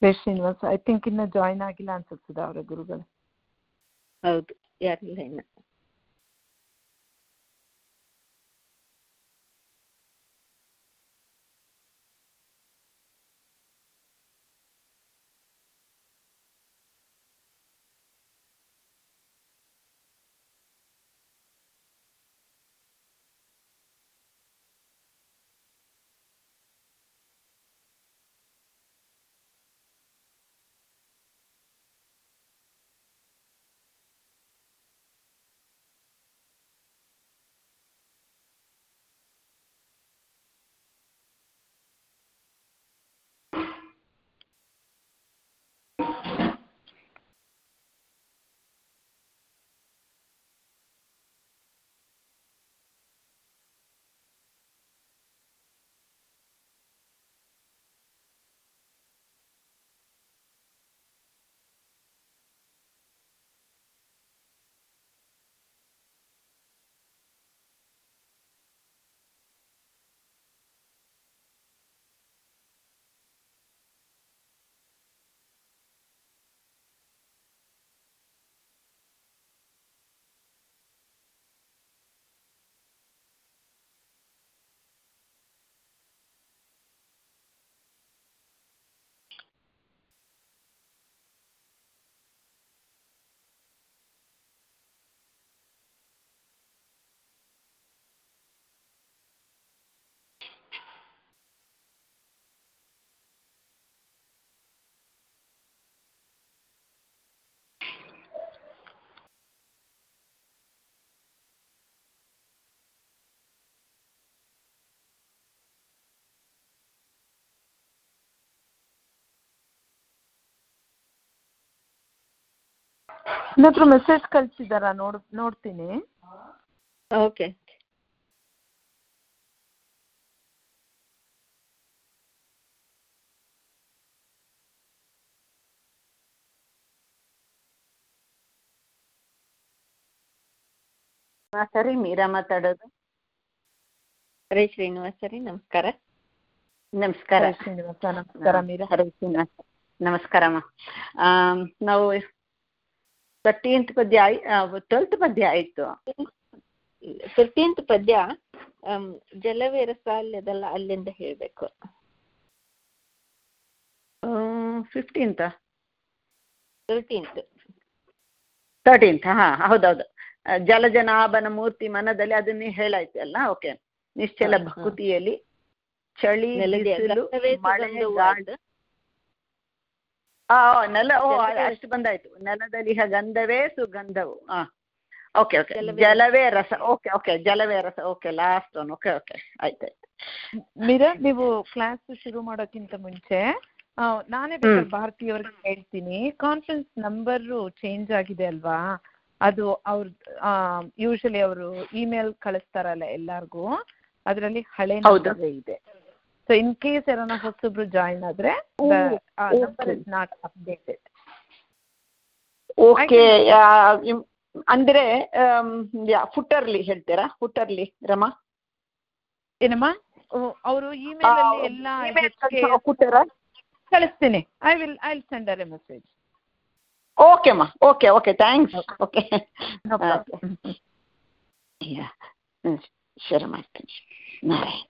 ಶ್ರೇಷ್ Srinivas I think ಇನ್ನ join ಆಗಿಲ್ಲ ಅನ್ಸುತ್ತೆ ಅವರ ಗುರುಗಳು ಹೌದು ಯಾರಿಲ್ಲ ಇನ್ನು ಇನ್ನೊಬ್ರು ಮೆಸೇಜ್ ಕಳ್ಸಿದಾರ ನೋಡ್ ನೋಡ್ತೀನಿ ಓಕೆ ಸರಿ ಮೀರಾ ಮಾತಾಡೋದು ಹರೇ ಶ್ರೀನಿವಾಸ ರೀ ನಮಸ್ಕಾರ ನಮಸ್ಕಾರ ಶ್ರೇಷ್ ಶ್ರೀನಿವಾಸ ನಮಸ್ಕಾರ ಮೀರಾ ಹರೇ ಶ್ರೀನಿವಾಸ ನಮಸ್ಕಾರಮ್ಮ ಆಮ್, ನಾವು ತರ್ಟೀನ್ತ್ ಪದ್ಯ ಆಯ್ ಟ್ವೆಲ್ತ್ ಪದ್ಯ ಆಯ್ತು ಫಿಫ್ಟೀನ್ತ್ ಪದ್ಯ ಆಮ್, ಜಲವೇ ರಸ ಅಲ್ಲದಲ್ಲ ಅಲ್ಲಿಂದ ಹೇಳ್ಬೇಕು ಫಿಫ್ಟೀನ್ತ್ ತರ್ಟೀನ್ತ್ ತರ್ಟೀನ್ತ್ ಹಾ ಹೌದೌದು ಆ, ಜಲಜನಾಭನ ಮೂರ್ತಿ ಮನದಲ್ಲಿ ಅದನ್ನೇ ಹೇಳಾಯ್ತು ಅಲ್ಲ ಓಕೆ ನಿಶ್ಚಲ ಹಾ, ಹಾ. ಭಕುತಿಯಲ್ಲಿ ಚಳಿ ಬಿಸಿಲು ಮಳೆ ಗಾಳಿ ಆ ಆ, ನೆಲ ಓ ಜಲವೇ ಅಷ್ಟು ಬಂದಾಯ್ತು ನೆಲದಲ್ಲಿ ಇಹ ಗಂಧವೇ ಸುಗಂಧವು ಹಾ ಓಕೆ ಓಕೆ ಜಲವೇ ಜಲವೇ ರಸ ಓಕೆ ಓಕೆ ಜಲವೇ ರಸ okay last one okay okay ಆಯ್ತಾಯ್ತು ಮೀರಾ ನೀವು ಕ್ಲಾಸ್ ಶುರು ಮಾಡೋಕ್ಕಿಂತ ಮುಂಚೆ ಆ, ನಾನೇ ಬೇಕಾದ್ರೆ ಭಾರತಿ ಅವ್ರಿಗೆ ಹೇಳ್ತೀನಿ ಕಾನ್ಫರೆನ್ಸ್ ನಂಬರ್ ಚೇಂಜ್ ಆಗಿದೆ ಅಲ್ವಾ ಅದು ಅವ್ರ ಯೂಶಲಿ ಅವರು ಇಮೇಲ್ ಕಳಿಸ್ತಾರಲ್ಲ ಎಲ್ಲಾರ್ಗೂ ಅದರಲ್ಲಿ ಹಳೆ ಹೌದು. ನಂಬರ್ ಇದೆ ಸೊ ಇನ್ ಕೇಸ್ ಯಾರನ್ನ ಹೊಸಬ್ರು ಜಾಯಿನ್ ಆದ್ರೆ oh, number okay. Is not updated okay ಅಂದ್ರೆ ಫುಟರ್ಲಿ ಹೇಳ್ತೀರಾ ಫುಟರ್ಲಿ ರಮಾ ಏನಮ್ಮ ಅವರು ಇಮೇಲ್ ಅಲ್ಲಿ ಎಲ್ಲ ಹೆಚ್ಚಿಗೆ ಫುಟರ ಕಳಿಸ್ತೀನಿ I will I will send uh a message okay ಅಮ್ಮ okay okay thanks okay No problem. ಶುರು ಮಾಡ್ತೀನಿ ನಾರಾಯಣ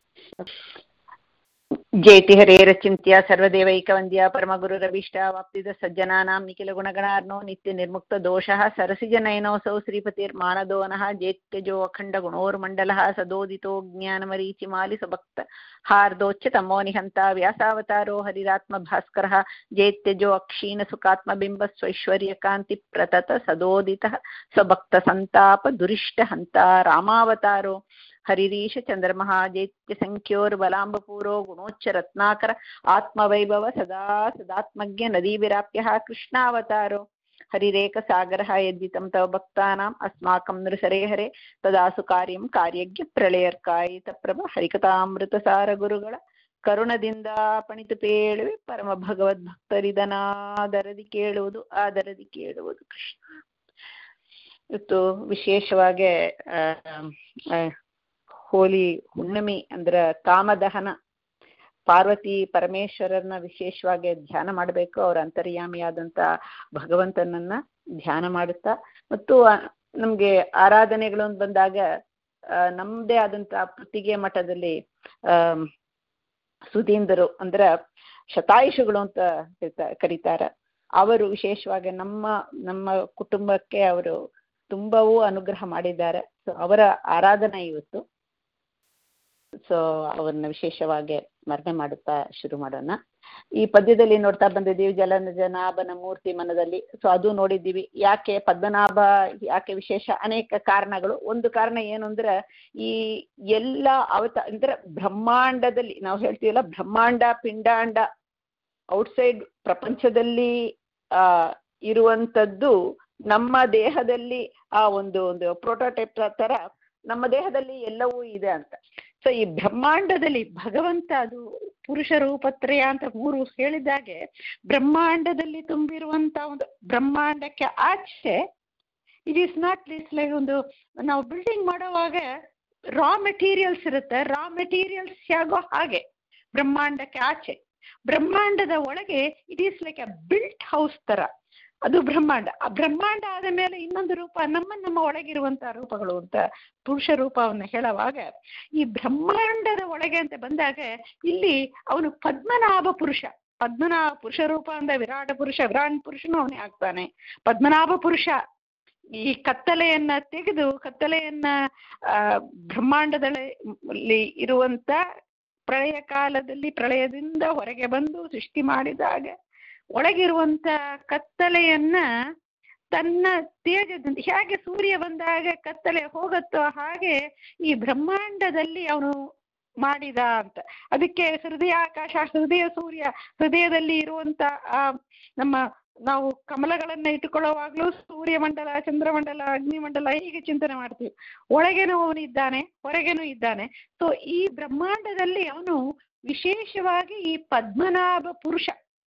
ಜೇತಿ ಹರೇರಚಿಂತ್ಯ ಸರ್ವದೇವೈಕವಂದ್ಯ ಪರಮಗುರುರಭೀಷ್ಟ ವಾಪ್ತಿದ ಸಜ್ಜನಾನಾಂ ನಿಖಿಲ ಗುಣಗಣಾರ್ನೋ ನಿತ್ಯ ನಿರ್ಮುಕ್ತ ದೋಷಃ ಸರಸಿಜನಯನೋऽಸೌ ಶ್ರೀಪತಿರ್ಮಾನದೋನಃ ಜೇತ್ಯಜೋ ಅಖಂಡ ಗುಣೋರ್ಮಂಡಲಃ ಸದೋದಿತೋ ಜ್ಞಾನಮರೀಚಿಮಾಲಿ ಸಭಕ್ತ ಹಾರ್ದೋಚ್ಯ ತಮೋ ನಿಹಂತ ವ್ಯಾಸಾವತಾರೋ ಹರಿರಾತ್ಮ ಭಾಸ್ಕರಃ ಜೇತ್ಯಜೋ ಅಕ್ಷೀಣ ಸುಖಾತ್ಮಬಿಂಬ ಸ್ವೈಶ್ವರ್ಯ ಕಾಂತಿ ಪ್ರತತ ಸದೋದಿತಃ ಸ್ವಭಕ್ತ ಸಂತಾಪ ದುರಿಷ್ಟ ಹಂತ ರಾಮಾವತಾರೋ ಹರಿರೀಶ ಚಂದ್ರಮಃ ಜೇತ್ಯ ಸಂಖ್ಯೋರ್ಬಲಾಂಬಪೂರೋ ಗುಣೋಚ್ಚ ರತ್ನಾಕರ ಆತ್ಮವೈಭವ ಸದಾ ಸದಾತ್ಮಜ್ಞ ನದೀವಿರಾಪ್ಯಃ ಕೃಷ್ಣಾವತಾರೋ ಹರಿರೇಕ ಸಾಗರಃ ಯದ್ವಿತಂ ತವ ಭಕ್ತಾನಾಂ ಅಸ್ಮಾಕಂ ನೃಸರೆ ಹರೆ ತದಾಸು ಕಾರ್ಯಂ ಕಾರ್ಯಜ್ಞ ಪ್ರಳಯರ್ಕಾಯಿತ ಪ್ರಭ ಹರಿಕಥಾಮೃತ ಸಾರ ಗುರುಗಳ ಕರುಣದಿಂದ ಪಣಿತು ಪೇಳುವೆ ಪರಮ ಭಗವದ್ ಭಕ್ತರಿದನಾದರದಿ ಕೇಳುವುದು ಆದರದಿ ಕೇಳುವುದು ಕೃಷ್ಣ ಇವತ್ತು ವಿಶೇಷವಾಗಿ ಆ, ಆ, ಹೋಲಿ ಹುಣ್ಣಿಮೆ ಅಂದ್ರ ಕಾಮದಹನ ಪಾರ್ವತಿ ಪರಮೇಶ್ವರನ ವಿಶೇಷವಾಗಿ ಧ್ಯಾನ ಮಾಡಬೇಕು ಅವ್ರ ಅಂತರ್ಯಾಮಿಯಾದಂಥ ಭಗವಂತನನ್ನ ಧ್ಯಾನ ಮಾಡುತ್ತಾ ಮತ್ತು ನಮಗೆ ಆರಾಧನೆಗಳು ಅಂತ ಬಂದಾಗ ಆ, ನಮ್ದೇ ಆದಂತ ಪುತ್ತಿಗೆ ಮಠದಲ್ಲಿ ಆ ಸುಧೀಂದರು ಅಂದ್ರ ಶತಾಯುಷುಗಳು ಅಂತ ಕರಿತಾ- ಕರೀತಾರೆ ಅವರು ವಿಶೇಷವಾಗಿ ನಮ್ಮ ನಮ್ಮ ಕುಟುಂಬಕ್ಕೆ ಅವರು ತುಂಬವೂ ಅನುಗ್ರಹ ಮಾಡಿದ್ದಾರೆ ಸೊ ಅವರ ಆರಾಧನೆ ಇವತ್ತು ಸೊ ಅವರನ್ನ ವಿಶೇಷವಾಗಿ ಸ್ಮರಣೆ ಮಾಡುತ್ತಾ ಶುರು ಮಾಡೋಣ ಈ ಪದ್ಯದಲ್ಲಿ ನೋಡ್ತಾ ಬಂದಿದ್ದೀವಿ ಜಲಜನಾಭನ ಮೂರ್ತಿ ಮನದಲ್ಲಿ ಸೊ ಅದು ನೋಡಿದ್ದೀವಿ ಯಾಕೆ ಪದ್ಮನಾಭ ಯಾಕೆ ವಿಶೇಷ ಅನೇಕ ಕಾರಣಗಳು ಒಂದು ಕಾರಣ ಏನು ಅಂದ್ರೆ ಈ ಎಲ್ಲ ಅವತ ಅಂದ್ರೆ ಬ್ರಹ್ಮಾಂಡದಲ್ಲಿ ನಾವು ಹೇಳ್ತೀವಲ್ಲ ಬ್ರಹ್ಮಾಂಡ ಪಿಂಡಾಂಡ ಔಟ್ಸೈಡ್ ಪ್ರಪಂಚದಲ್ಲಿ ಆ ಇರುವಂತದ್ದು ನಮ್ಮ ದೇಹದಲ್ಲಿ ಆ ಒಂದು ಒಂದು ಪ್ರೋಟೋಟೈಪ್ ತರ ನಮ್ಮ ದೇಹದಲ್ಲಿ ಎಲ್ಲವೂ ಇದೆ ಅಂತ ಸೊ ಈ ಬ್ರಹ್ಮಾಂಡದಲ್ಲಿ ಭಗವಂತ ಅದು ಪುರುಷ ರೂಪತ್ರಯ ಅಂತ ಮೂರು ಹೇಳಿದಾಗೆ ಬ್ರಹ್ಮಾಂಡದಲ್ಲಿ ತುಂಬಿರುವಂತ ಒಂದು ಬ್ರಹ್ಮಾಂಡಕ್ಕೆ ಆಚೆ it is not least like ಒಂದು ನಾವು ಬಿಲ್ಡಿಂಗ್ ಮಾಡುವಾಗ ರಾ ಮೆಟೀರಿಯಲ್ಸ್ ಇರುತ್ತೆ ರಾ ಮೆಟೀರಿಯಲ್ಸ್ ಹೇಗೋ ಹಾಗೆ ಬ್ರಹ್ಮಾಂಡಕ್ಕೆ ಆಚೆ ಬ್ರಹ್ಮಾಂಡದ ಒಳಗೆ it is like a built house ತರ ಅದು ಬ್ರಹ್ಮಾಂಡ ಆ ಬ್ರಹ್ಮಾಂಡ ಆದ ಮೇಲೆ ಇನ್ನೊಂದು ರೂಪ ನಮ್ಮ ನಮ್ಮ ಒಳಗಿರುವಂತಹ ರೂಪಗಳು ಅಂತ ಪುರುಷ ರೂಪವನ್ನು ಹೇಳುವಾಗ ಈ ಬ್ರಹ್ಮಾಂಡದ ಒಳಗೆ ಅಂತ ಬಂದಾಗ ಇಲ್ಲಿ ಅವನು ಪದ್ಮನಾಭ ಪುರುಷ ಪದ್ಮನಾಭ ಪುರುಷ ರೂಪ ಅಂದ ವಿರಾಟ ಪುರುಷ ವಿರಾಟ್ ಪುರುಷನು ಅವನೇ ಆಗ್ತಾನೆ ಪದ್ಮನಾಭ ಪುರುಷ ಈ ಕತ್ತಲೆಯನ್ನ ತೆಗೆದು ಕತ್ತಲೆಯನ್ನ ಆ ಬ್ರಹ್ಮಾಂಡದಲ್ಲಿ ಇರುವಂತ ಪ್ರಳಯ ಕಾಲದಲ್ಲಿ ಪ್ರಳಯದಿಂದ ಹೊರಗೆ ಬಂದು ಸೃಷ್ಟಿ ಮಾಡಿದಾಗ ಒಳಗಿರುವಂತ ಕತ್ತಲೆಯನ್ನ ತನ್ನ ತೇಜದಿಂದ ಹೇಗೆ ಸೂರ್ಯ ಬಂದಾಗ ಕತ್ತಲೆ ಹೋಗುತ್ತೋ ಹಾಗೆ ಈ ಬ್ರಹ್ಮಾಂಡದಲ್ಲಿ ಅವನು ಮಾಡಿದ ಅಂತ ಅದಕ್ಕೆ ಹೃದಯ ಆಕಾಶ ಹೃದಯ ಸೂರ್ಯ ಹೃದಯದಲ್ಲಿ ಇರುವಂತ ಆ ನಮ್ಮ ನಾವು ಕಮಲಗಳನ್ನ ಇಟ್ಟುಕೊಳ್ಳುವಾಗ್ಲೂ ಸೂರ್ಯಮಂಡಲ ಚಂದ್ರಮಂಡಲ ಅಗ್ನಿಮಂಡಲ ಹೀಗೆ ಚಿಂತನೆ ಮಾಡ್ತೀವಿ ಒಳಗೇನೂ ಅವನು ಇದ್ದಾನೆ ಹೊರಗೇನೂ ಇದ್ದಾನೆ ಸೊ ಈ ಬ್ರಹ್ಮಾಂಡದಲ್ಲಿ ಅವನು ವಿಶೇಷವಾಗಿ ಈ ಪದ್ಮನಾಭ ಪುರುಷ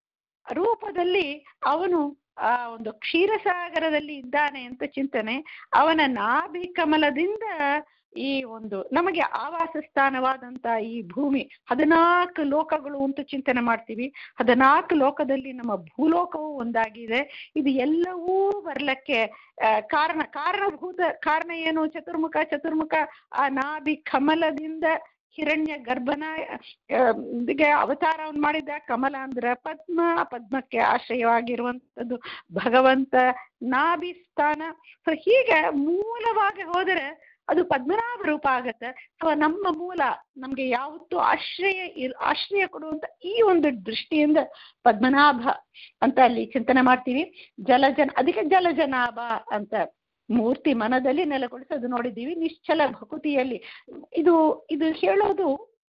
ರೂಪದಲ್ಲಿ ಅವನು ಆ ಒಂದು ಕ್ಷೀರಸಾಗರದಲ್ಲಿ ಇದ್ದಾನೆ ಅಂತ ಚಿಂತನೆ ಅವನ ನಾಭಿ ಕಮಲದಿಂದ ಈ ಒಂದು ನಮಗೆ ಆವಾಸ ಸ್ಥಾನವಾದಂತ ಈ ಭೂಮಿ ಹದಿನಾಲ್ಕು ಲೋಕಗಳು ಅಂತ ಚಿಂತನೆ ಮಾಡ್ತೀವಿ ಹದಿನಾಲ್ಕು ಲೋಕದಲ್ಲಿ ನಮ್ಮ ಭೂಲೋಕವು ಒಂದಾಗಿದೆ ಇದು ಎಲ್ಲವೂ ಬರ್ಲಕ್ಕೆ ಆ, ಕಾರಣ ಕಾರಣಭೂತ ಕಾರಣ ಏನು ಚತುರ್ಮುಖ ಚತುರ್ಮುಖ ಆ ನಾಭಿ ಕಮಲದಿಂದ ಹಿರಣ್ಯ ಗರ್ಭನ ಆ, ಗೆ ಅವತಾರವನ್ನು ಮಾಡಿದ ಕಮಲ ಅಂದ್ರೆ ಪದ್ಮ ಆ ಪದ್ಮಕ್ಕೆ ಆಶ್ರಯವಾಗಿರುವಂಥದ್ದು ಭಗವಂತ ನಾಭಿ ಸ್ಥಾನ ಸೊ ಹೀಗೆ ಮೂಲವಾಗಿ ಹೋದರೆ ಅದು ಪದ್ಮನಾಭ ರೂಪ ಆಗತ್ತೆ ಸೊ ನಮ್ಮ ಮೂಲ ನಮ್ಗೆ ಯಾವತ್ತೂ ಆಶ್ರಯ ಇರ್ ಆಶ್ರಯ ಕೊಡುವಂತ ಈ ಒಂದು ದೃಷ್ಟಿಯಿಂದ ಪದ್ಮನಾಭ ಅಂತ ಅಲ್ಲಿ ಚಿಂತನೆ ಮಾಡ್ತೀವಿ ಜಲಜನ ಅದಕ್ಕೆ ಜಲಜನಾಭ ಅಂತ ಮೂರ್ತಿ ಮನದಲ್ಲಿ ನೆಲೆಗೊಳಿಸೋದು ನೋಡಿದ್ದೀವಿ ನಿಶ್ಚಲ ಭಕುತಿಯಲ್ಲಿ ಇದು ಇದು ಹೇಳೋದು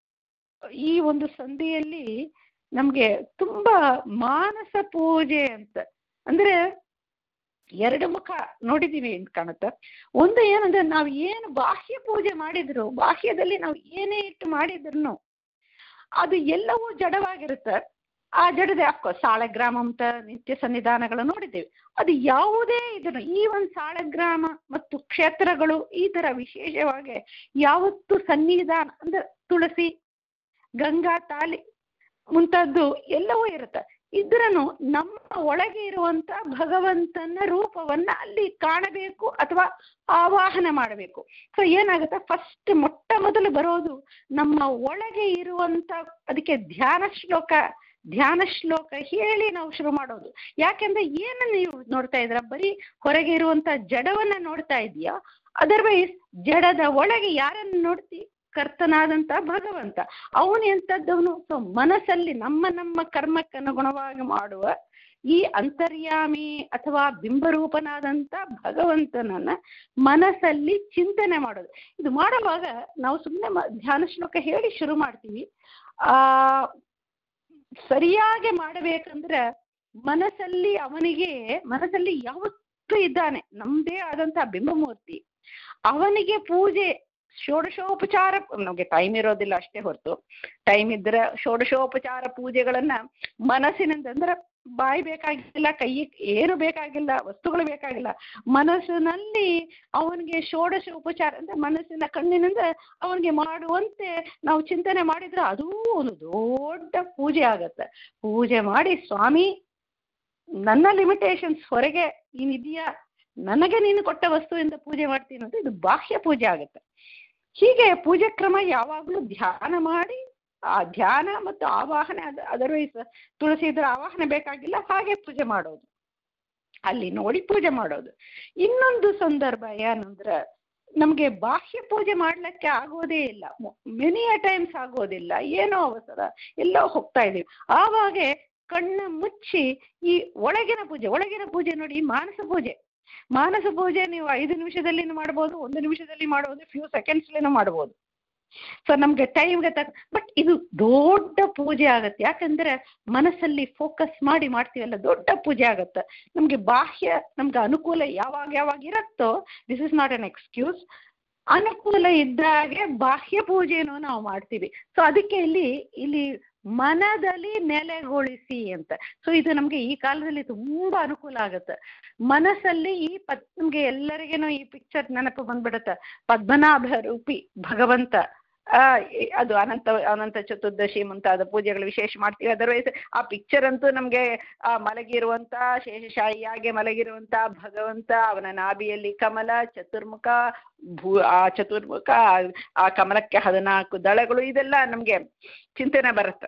ಈ ಒಂದು ಸಂಧಿಯಲ್ಲಿ ನಮ್ಗೆ ತುಂಬಾ ಮಾನಸ ಪೂಜೆ ಅಂತ ಅಂದ್ರೆ ಎರಡು ಮುಖ ನೋಡಿದೀವಿ ಅಂತ ಕಾಣುತ್ತೆ ಒಂದು ಏನಂದ್ರೆ ನಾವು ಏನು ಬಾಹ್ಯ ಪೂಜೆ ಮಾಡಿದ್ರು ಬಾಹ್ಯದಲ್ಲಿ ನಾವು ಏನೇ ಇಟ್ಟು ಮಾಡಿದ್ರು ಅದು ಎಲ್ಲವೂ ಜಡವಾಗಿರುತ್ತೆ ಆ ಜಡದ ಅಫ್ಕೋರ್ಸ್ ಸಾಳಗ್ರಾಮ ಅಂತ ನಿತ್ಯ ಸನ್ನಿಧಾನಗಳು ನೋಡಿದ್ದೇವೆ ಅದು ಯಾವುದೇ ಇದನ್ನು ಈ ಒಂದು ಸಾಳಗ್ರಾಮ ಮತ್ತು ಕ್ಷೇತ್ರಗಳು ಈ ತರ ವಿಶೇಷವಾಗಿ ಯಾವತ್ತು ಸನ್ನಿಧಾನ ಅಂದ್ರೆ ತುಳಸಿ ಗಂಗಾ ತಾಲಿ ಮುಂತಾದ್ದು ಎಲ್ಲವೂ ಇರುತ್ತೆ ಇದ್ರನು ನಮ್ಮ ಒಳಗೆ ಇರುವಂತ ಭಗವಂತನ ರೂಪವನ್ನ ಅಲ್ಲಿ ಕಾಣಬೇಕು ಅಥವಾ ಆವಾಹನ ಮಾಡಬೇಕು ಸೊ ಏನಾಗುತ್ತೆ ಫಸ್ಟ್ ಮೊಟ್ಟ ಮೊದಲು ಬರೋದು ನಮ್ಮ ಒಳಗೆ ಇರುವಂತ ಅದಕ್ಕೆ ಧ್ಯಾನ ಶ್ಲೋಕ ಧ್ಯಾನ ಶ್ಲೋಕ ಹೇಳಿ ನಾವು ಶುರು ಮಾಡೋದು ಯಾಕೆಂದ್ರೆ ಏನು ನೀವು ನೋಡ್ತಾ ಇದ್ರ ಬರೀ ಹೊರಗೆ ಇರುವಂತ ಜಡವನ್ನ ನೋಡ್ತಾ ಇದೀಯಾ ಅದರ್ವೈಸ್ ಜಡದ ಒಳಗೆ ಯಾರನ್ನು ನೋಡ್ತಿ ಕರ್ತನಾದಂತ ಭಗವಂತ ಅವನು ಎಂಥದ್ದವನು ಸೊ ಮನಸ್ಸಲ್ಲಿ ನಮ್ಮ ನಮ್ಮ ಕರ್ಮಕ್ಕನುಗುಣವಾಗಿ ಮಾಡುವ ಈ ಅಂತರ್ಯಾಮಿ ಅಥವಾ ಬಿಂಬರೂಪನಾದಂತ ಭಗವಂತನನ್ನ ಮನಸ್ಸಲ್ಲಿ ಚಿಂತನೆ ಮಾಡೋದು ಇದು ಮಾಡುವಾಗ ನಾವು ಸುಮ್ಮನೆ ಧ್ಯಾನ ಶ್ಲೋಕ ಹೇಳಿ ಶುರು ಮಾಡ್ತೀವಿ ಆ ಸರಿಯಾಗಿ ಮಾಡಬೇಕಂದ್ರೆ ಮನಸ್ಸಲ್ಲಿ ಅವನಿಗೆ ಮನಸ್ಸಲ್ಲಿ ಯಾವತ್ತೂ ಇದ್ದಾನೆ ನಮ್ದೇ ಆದಂತ ಬಿಂಬಮೂರ್ತಿ ಅವನಿಗೆ ಪೂಜೆ ಷೋಡಶೋಪಚಾರ ನಮಗೆ ಟೈಮ್ ಇರೋದಿಲ್ಲ ಅಷ್ಟೇ ಹೊರತು ಟೈಮ್ ಇದ್ರೆ ಷೋಡಶೋಪಚಾರ ಪೂಜೆಗಳನ್ನ ಮನಸ್ಸಿನಿಂದ ಅಂದ್ರೆ ಬಾಯಿ ಬೇಕಾಗಿಲ್ಲ ಕೈ ಏನು ಬೇಕಾಗಿಲ್ಲ ವಸ್ತುಗಳು ಬೇಕಾಗಿಲ್ಲ ಮನಸ್ಸಿನಲ್ಲಿ ಅವನಿಗೆ ಷೋಡಶ ಉಪಚಾರ ಅಂದ್ರೆ ಮನಸ್ಸಿನ ಕಣ್ಣಿನಿಂದ ಅವನಿಗೆ ಮಾಡುವಂತೆ ನಾವು ಚಿಂತನೆ ಮಾಡಿದ್ರೆ ಅದೂ ಒಂದು ದೊಡ್ಡ ಪೂಜೆ ಆಗತ್ತೆ ಪೂಜೆ ಮಾಡಿ ಸ್ವಾಮಿ ನನ್ನ ಲಿಮಿಟೇಷನ್ಸ್ ಹೊರಗೆ ನೀನಿದೆಯಾ ನನಗೆ ನೀನು ಕೊಟ್ಟ ವಸ್ತುವಿಂದ ಪೂಜೆ ಮಾಡ್ತೀನಿ ಅಂತ ಇದು ಬಾಹ್ಯ ಪೂಜೆ ಆಗುತ್ತೆ ಹೀಗೆ ಪೂಜೆ ಕ್ರಮ ಯಾವಾಗಲೂ ಧ್ಯಾನ ಮಾಡಿ ಆ ಧ್ಯಾನ ಮತ್ತು ಆವಾಹನೆ ಅದ ಅದರ್ವೈಸ್ ತುಳಸಿ ಇದ್ರ ಆವಾಹನೆ ಬೇಕಾಗಿಲ್ಲ ಹಾಗೆ ಪೂಜೆ ಮಾಡೋದು ಅಲ್ಲಿ ನೋಡಿ ಪೂಜೆ ಮಾಡೋದು ಇನ್ನೊಂದು ಸಂದರ್ಭ ಏನಂದ್ರೆ ನಮ್ಗೆ ಬಾಹ್ಯ ಪೂಜೆ ಮಾಡ್ಲಿಕ್ಕೆ ಆಗೋದೇ ಇಲ್ಲ ಮೆನಿ ಅ ಟೈಮ್ಸ್ ಆಗೋದಿಲ್ಲ ಏನೋ ಅವಸರ ಎಲ್ಲೋ ಹೋಗ್ತಾ ಇದೀವಿ ಆವಾಗ ಕಣ್ಣ ಮುಚ್ಚಿ ಈ ಒಳಗಿನ ಪೂಜೆ ಒಳಗಿನ ಪೂಜೆ ನೋಡಿ ಮಾನಸ ಪೂಜೆ ಮಾನಸ ಪೂಜೆ ನೀವು ಐದು ನಿಮಿಷದಲ್ಲಿ ಮಾಡ್ಬೋದು ಒಂದು ನಿಮಿಷದಲ್ಲಿ ಮಾಡ್ಬೋದು ಫ್ಯೂ ಸೆಕೆಂಡ್ಸ್ಲೇನೂ ಮಾಡ್ಬೋದು ಸೊ ನಮ್ಗೆ ಟೈಮ್ಗೆ ತಕ್ಕ ಬಟ್ ಇದು ದೊಡ್ಡ ಪೂಜೆ ಆಗತ್ತೆ ಯಾಕಂದ್ರೆ ಮನಸ್ಸಲ್ಲಿ ಫೋಕಸ್ ಮಾಡಿ ಮಾಡ್ತೀವಲ್ಲ ದೊಡ್ಡ ಪೂಜೆ ಆಗತ್ತೆ ನಮ್ಗೆ ಬಾಹ್ಯ ನಮ್ಗೆ ಅನುಕೂಲ ಯಾವಾಗ ಯಾವಾಗ ಇರುತ್ತೋ this is not an excuse ಅನುಕೂಲ ಇದ್ದಾಗೆ ಬಾಹ್ಯ ಪೂಜೆನೂ ನಾವು ಮಾಡ್ತೀವಿ ಸೊ ಅದಕ್ಕೆ ಇಲ್ಲಿ ಇಲ್ಲಿ ಮನದಲ್ಲಿ ನೆಲೆಗೊಳಿಸಿ ಅಂತ ಸೊ ಇದು ನಮ್ಗೆ ಈ ಕಾಲದಲ್ಲಿ ತುಂಬಾ ಅನುಕೂಲ ಆಗುತ್ತೆ ಮನಸ್ಸಲ್ಲಿ ಈ ಪದ್ ನಮ್ಗೆ ಎಲ್ಲರಿಗೇನು ಈ ಪಿಕ್ಚರ್ ನೆನಪು ಬಂದ್ಬಿಡುತ್ತೆ ಪದ್ಮನಾಭ ರೂಪಿ ಭಗವಂತ ಆ ಅದು ಅನಂತ ಅನಂತ ಚತುರ್ದಶಿ ಮುಂತಾದ ಪೂಜೆಗಳು ವಿಶೇಷ ಮಾಡ್ತೀವಿ ಅದರ್ವೈಸ್ ಆ ಪಿಕ್ಚರ್ ಅಂತೂ ನಮ್ಗೆ ಆ ಮಲಗಿರುವಂತ ಶೇಷಶಾಹಿಯಾಗೆ ಮಲಗಿರುವಂತ ಭಗವಂತ ಅವನ ನಾಭಿಯಲ್ಲಿ ಕಮಲ ಚತುರ್ಮುಖ ಭೂ ಆ ಚತುರ್ಮುಖ ಆ ಕಮಲಕ್ಕೆ ಹದಿನಾಲ್ಕು ದಳಗಳು ಇದೆಲ್ಲ ನಮ್ಗೆ ಚಿಂತನೆ ಬರುತ್ತೆ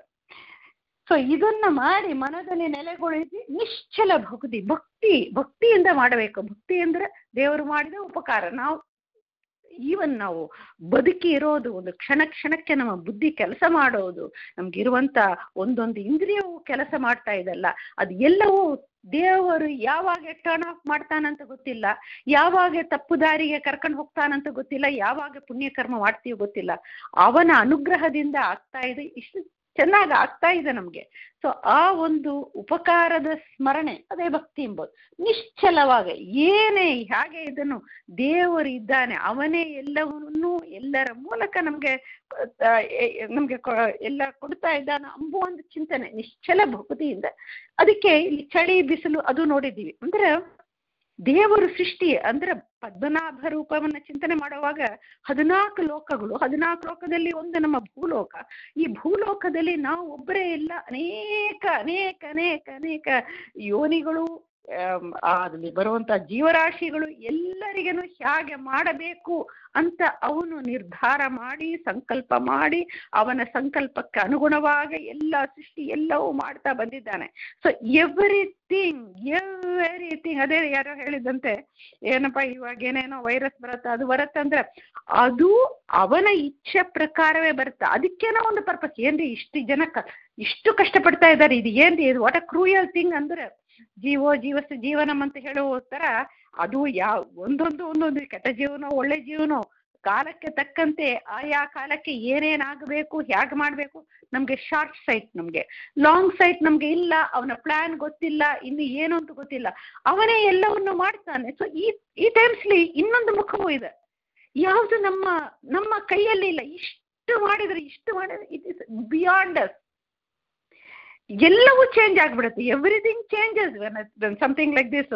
ಸೊ ಇದನ್ನ ಮಾಡಿ ಮನದಲ್ಲಿ ನೆಲೆಗೊಳಿಸಿ ನಿಶ್ಚಲ ಭಕ್ತಿ ಭಕ್ತಿ ಭಕ್ತಿಯಿಂದ ಮಾಡಬೇಕು ಭಕ್ತಿ ಅಂದ್ರೆ ದೇವರು ಮಾಡಿದ ಉಪಕಾರ ನಾವು ಈವನ್ ನಾವು ಬದುಕಿ ಇರೋದು ಒಂದು ಕ್ಷಣ ಕ್ಷಣಕ್ಕೆ ನಮ್ಮ ಬುದ್ಧಿ ಕೆಲಸ ಮಾಡೋದು ನಮ್ಗಿರುವಂತ ಒಂದೊಂದು ಇಂದ್ರಿಯವು ಕೆಲಸ ಮಾಡ್ತಾ ಇದಲ್ಲ ಅದು ಎಲ್ಲವೂ ದೇವರು ಯಾವಾಗ ಟರ್ನ್ ಆಫ್ ಮಾಡ್ತಾನಂತ ಗೊತ್ತಿಲ್ಲ ಯಾವಾಗ ತಪ್ಪು ದಾರಿಗೆ ಕರ್ಕೊಂಡು ಹೋಗ್ತಾನಂತ ಗೊತ್ತಿಲ್ಲ ಯಾವಾಗ ಪುಣ್ಯಕರ್ಮ ಮಾಡ್ತೀವೋ ಗೊತ್ತಿಲ್ಲ ಅವನ ಅನುಗ್ರಹದಿಂದ ಆಗ್ತಾ ಇದೆ ಇಷ್ಟು ಚೆನ್ನಾಗಿ ಆಗ್ತಾ ಇದೆ ನಮ್ಗೆ ಸೊ ಆ ಒಂದು ಉಪಕಾರದ ಸ್ಮರಣೆ ಅದೇ ಭಕ್ತಿ ಎಂಬುದು ನಿಶ್ಚಲವಾಗ ಏನೇ ಹಾಗೆ ಇದನ್ನು ದೇವರು ಇದ್ದಾನೆ ಅವನೇ ಎಲ್ಲವನ್ನೂ ಎಲ್ಲರ ಮೂಲಕ ನಮ್ಗೆ ನಮ್ಗೆ ಎಲ್ಲ ಕೊಡ್ತಾ ಇದ್ದಾನೆ ಅಂಬುವ ಒಂದು ಚಿಂತನೆ ನಿಶ್ಚಲ ಭಕ್ತಿಯಿಂದ ಅದಕ್ಕೆ ಇಲ್ಲಿ ಚಳಿ ಬಿಸಿಲು ಅದು ನೋಡಿದ್ದೀವಿ ಅಂದ್ರೆ ದೇವರು ಸೃಷ್ಟಿ ಅಂದ್ರೆ ಪದ್ಮನಾಭ ರೂಪವನ್ನ ಚಿಂತನೆ ಮಾಡುವಾಗ ಹದಿನಾಲ್ಕು ಲೋಕಗಳು ಹದಿನಾಲ್ಕು ಲೋಕದಲ್ಲಿ ಒಂದು ನಮ್ಮ ಭೂಲೋಕ ಈ ಭೂಲೋಕದಲ್ಲಿ ನಾವು ಒಬ್ಬರೇ ಇಲ್ಲ ಅನೇಕ ಅನೇಕ ಅನೇಕ ಅನೇಕ ಯೋನಿಗಳು ಅಲ್ಲಿ ಬರುವಂತ ಜೀವರಾಶಿಗಳು ಎಲ್ಲರಿಗೇನು ಹೇಗೆ ಮಾಡಬೇಕು ಅಂತ ಅವನು ನಿರ್ಧಾರ ಮಾಡಿ ಸಂಕಲ್ಪ ಮಾಡಿ ಅವನ ಸಂಕಲ್ಪಕ್ಕೆ ಅನುಗುಣವಾಗಿ ಎಲ್ಲ ಸೃಷ್ಟಿ ಎಲ್ಲವೂ ಮಾಡ್ತಾ ಬಂದಿದ್ದಾನೆ ಸೊ ಎವ್ರಿಥಿಂಗ್ ಎವ್ರಿಥಿಂಗ್ ಅದೇ ಯಾರೋ ಹೇಳಿದಂತೆ ಏನಪ್ಪ ಇವಾಗ ಏನೇನೋ ವೈರಸ್ ಬರುತ್ತೆ ಅದು ಬರುತ್ತೆ ಅಂದ್ರೆ ಅದು ಅವನ ಇಚ್ಛೆ ಪ್ರಕಾರವೇ ಬರುತ್ತೆ ಅದಕ್ಕೇನೋ ಒಂದು ಪರ್ಪಸ್ ಏನ್ರಿ ಇಷ್ಟು ಜನ ಇಷ್ಟು ಕಷ್ಟಪಡ್ತಾ ಇದ್ದಾರೆ ಇದು ಏನ್ರಿ ಇದು ವಾಟ್ ಅ ಕ್ರೂಯಲ್ ಥಿಂಗ್ ಅಂದ್ರೆ ಜೀವೋ ಜೀವಸ್ತು ಜೀವನಂ ಅಂತ ಹೇಳುವ ತರ ಅದು ಯಾವ ಒಂದೊಂದು ಒಂದೊಂದು ಕೆಟ್ಟ ಜೀವನೋ ಒಳ್ಳೆ ಜೀವನೋ ಕಾಲಕ್ಕೆ ತಕ್ಕಂತೆ ಆಯಾ ಕಾಲಕ್ಕೆ ಏನೇನಾಗಬೇಕು ಹೇಗೆ ಮಾಡಬೇಕು ನಮ್ಗೆ ಶಾರ್ಟ್ ಸೈಟ್ ನಮ್ಗೆ ಲಾಂಗ್ ಸೈಟ್ ನಮ್ಗೆ ಇಲ್ಲ ಅವನ ಪ್ಲಾನ್ ಗೊತ್ತಿಲ್ಲ ಇನ್ನು ಏನು ಅಂತ ಗೊತ್ತಿಲ್ಲ ಅವನೇ ಎಲ್ಲವನ್ನು ಮಾಡ್ತಾನೆ ಸೊ ಈ ಈ ಟೈಮ್ಸ್ಲಿ ಇನ್ನೊಂದು ಮುಖವೂ ಇದೆ ಯಾವುದು ನಮ್ಮ ನಮ್ಮ ಕೈಯಲ್ಲಿ ಇಲ್ಲ ಇಷ್ಟು ಮಾಡಿದ್ರೆ ಇಷ್ಟು ಮಾಡಿದ್ರೆ ಇಟ್ ಇಸ್ ಬಿಯಾಂಡ್ ಅಸ್ ಎಲ್ಲವೂ ಚೇಂಜ್ ಆಗ್ಬಿಡುತ್ತೆ everything changes when something like this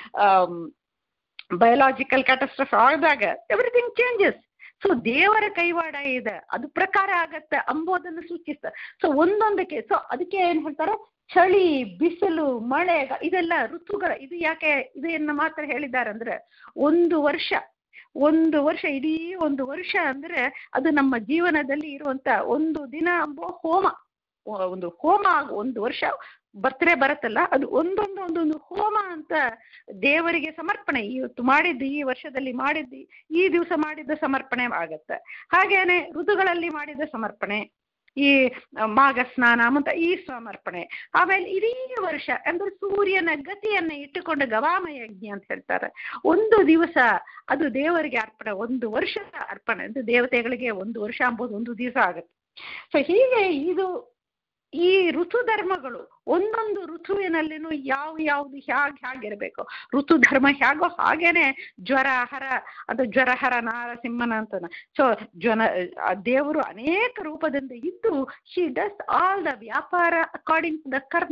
biological catastrophe ಆದಾಗ ಎವ್ರಿಥಿಂಗ್ ಚೇಂಜಸ್ ಸೊ ದೇವರ ಕೈವಾಡ ಇದೆ ಅದು ಪ್ರಕಾರ ಆಗತ್ತೆ ಅಂಬೋದನ್ನು ಸೂಚಿಸ್ತ ಸೊ ಒಂದೊಂದಕ್ಕೆ ಸೊ ಅದಕ್ಕೆ ಏನ್ ಹೇಳ್ತಾರೆ ಚಳಿ ಬಿಸಿಲು ಮಳೆ ಇದೆಲ್ಲ ಋತುಗಳ ಇದು ಯಾಕೆ ಇದನ್ನ ಮಾತ್ರ ಹೇಳಿದ್ದಾರೆ ಅಂದ್ರೆ ಒಂದು ವರ್ಷ ಒಂದು ವರ್ಷ ಇಡೀ ಒಂದು ವರ್ಷ ಅಂದ್ರೆ ಅದು ನಮ್ಮ ಜೀವನದಲ್ಲಿ ಇರುವಂತ ಒಂದು ದಿನ ಅಂಬೋ ಹೋಮ ಒಂದು ಹೋಮ ಒಂದು ವರ್ಷ ಬರ್ತ್ಡೇ ಬರುತ್ತಲ್ಲ ಅದು ಒಂದೊಂದು ಒಂದೊಂದು ಹೋಮ ಅಂತ ದೇವರಿಗೆ ಸಮರ್ಪಣೆ ಇವತ್ತು ಮಾಡಿದ್ದು ಈ ವರ್ಷದಲ್ಲಿ ಮಾಡಿದ್ದು ಈ ದಿವಸ ಮಾಡಿದ ಸಮರ್ಪಣೆ ಆಗತ್ತೆ ಹಾಗೇನೆ ಋತುಗಳಲ್ಲಿ ಮಾಡಿದ ಸಮರ್ಪಣೆ ಈ ಮಾಘ ಸ್ನಾನ ಅಂತ ಈ ಸಮರ್ಪಣೆ ಆಮೇಲೆ ಇಡೀ ವರ್ಷ ಅಂದ್ರೆ ಸೂರ್ಯನ ಗತಿಯನ್ನ ಇಟ್ಟುಕೊಂಡು ಗವಾಮ ಯಜ್ಞ ಅಂತ ಹೇಳ್ತಾರೆ ಒಂದು ದಿವಸ ಅದು ದೇವರಿಗೆ ಅರ್ಪಣೆ ಒಂದು ವರ್ಷ ಅರ್ಪಣೆ ಅಂದ್ರೆ ದೇವತೆಗಳಿಗೆ ಒಂದು ವರ್ಷ ಅಂಬೋದು ಒಂದು ದಿವಸ ಆಗುತ್ತೆ ಸೊ ಹೀಗೆ ಇದು ಈ ಋತು ಧರ್ಮಗಳು ಒಂದೊಂದು ಋತುವಿನಲ್ಲಿನೂ ಯಾವ ಯಾವ್ದು ಹ್ಯಾಗ್ ಹೇಗಿರಬೇಕು ಋತು ಧರ್ಮ ಹೇಗೋ ಹಾಗೇನೆ ಜ್ವರ ಹರ ಅದು ಜ್ವರ ಹರ ನಾರಸಿಂಹನ ಅಂತ ಸೊ ಜ್ವನ ದೇವರು ಅನೇಕ ರೂಪದಿಂದ ಇದ್ದು ಶಿ ಡಸ್ ಆಲ್ ದ ವ್ಯಾಪಾರ ಅಕಾರ್ಡಿಂಗ್ ಟು ದ ಕರ್ಮ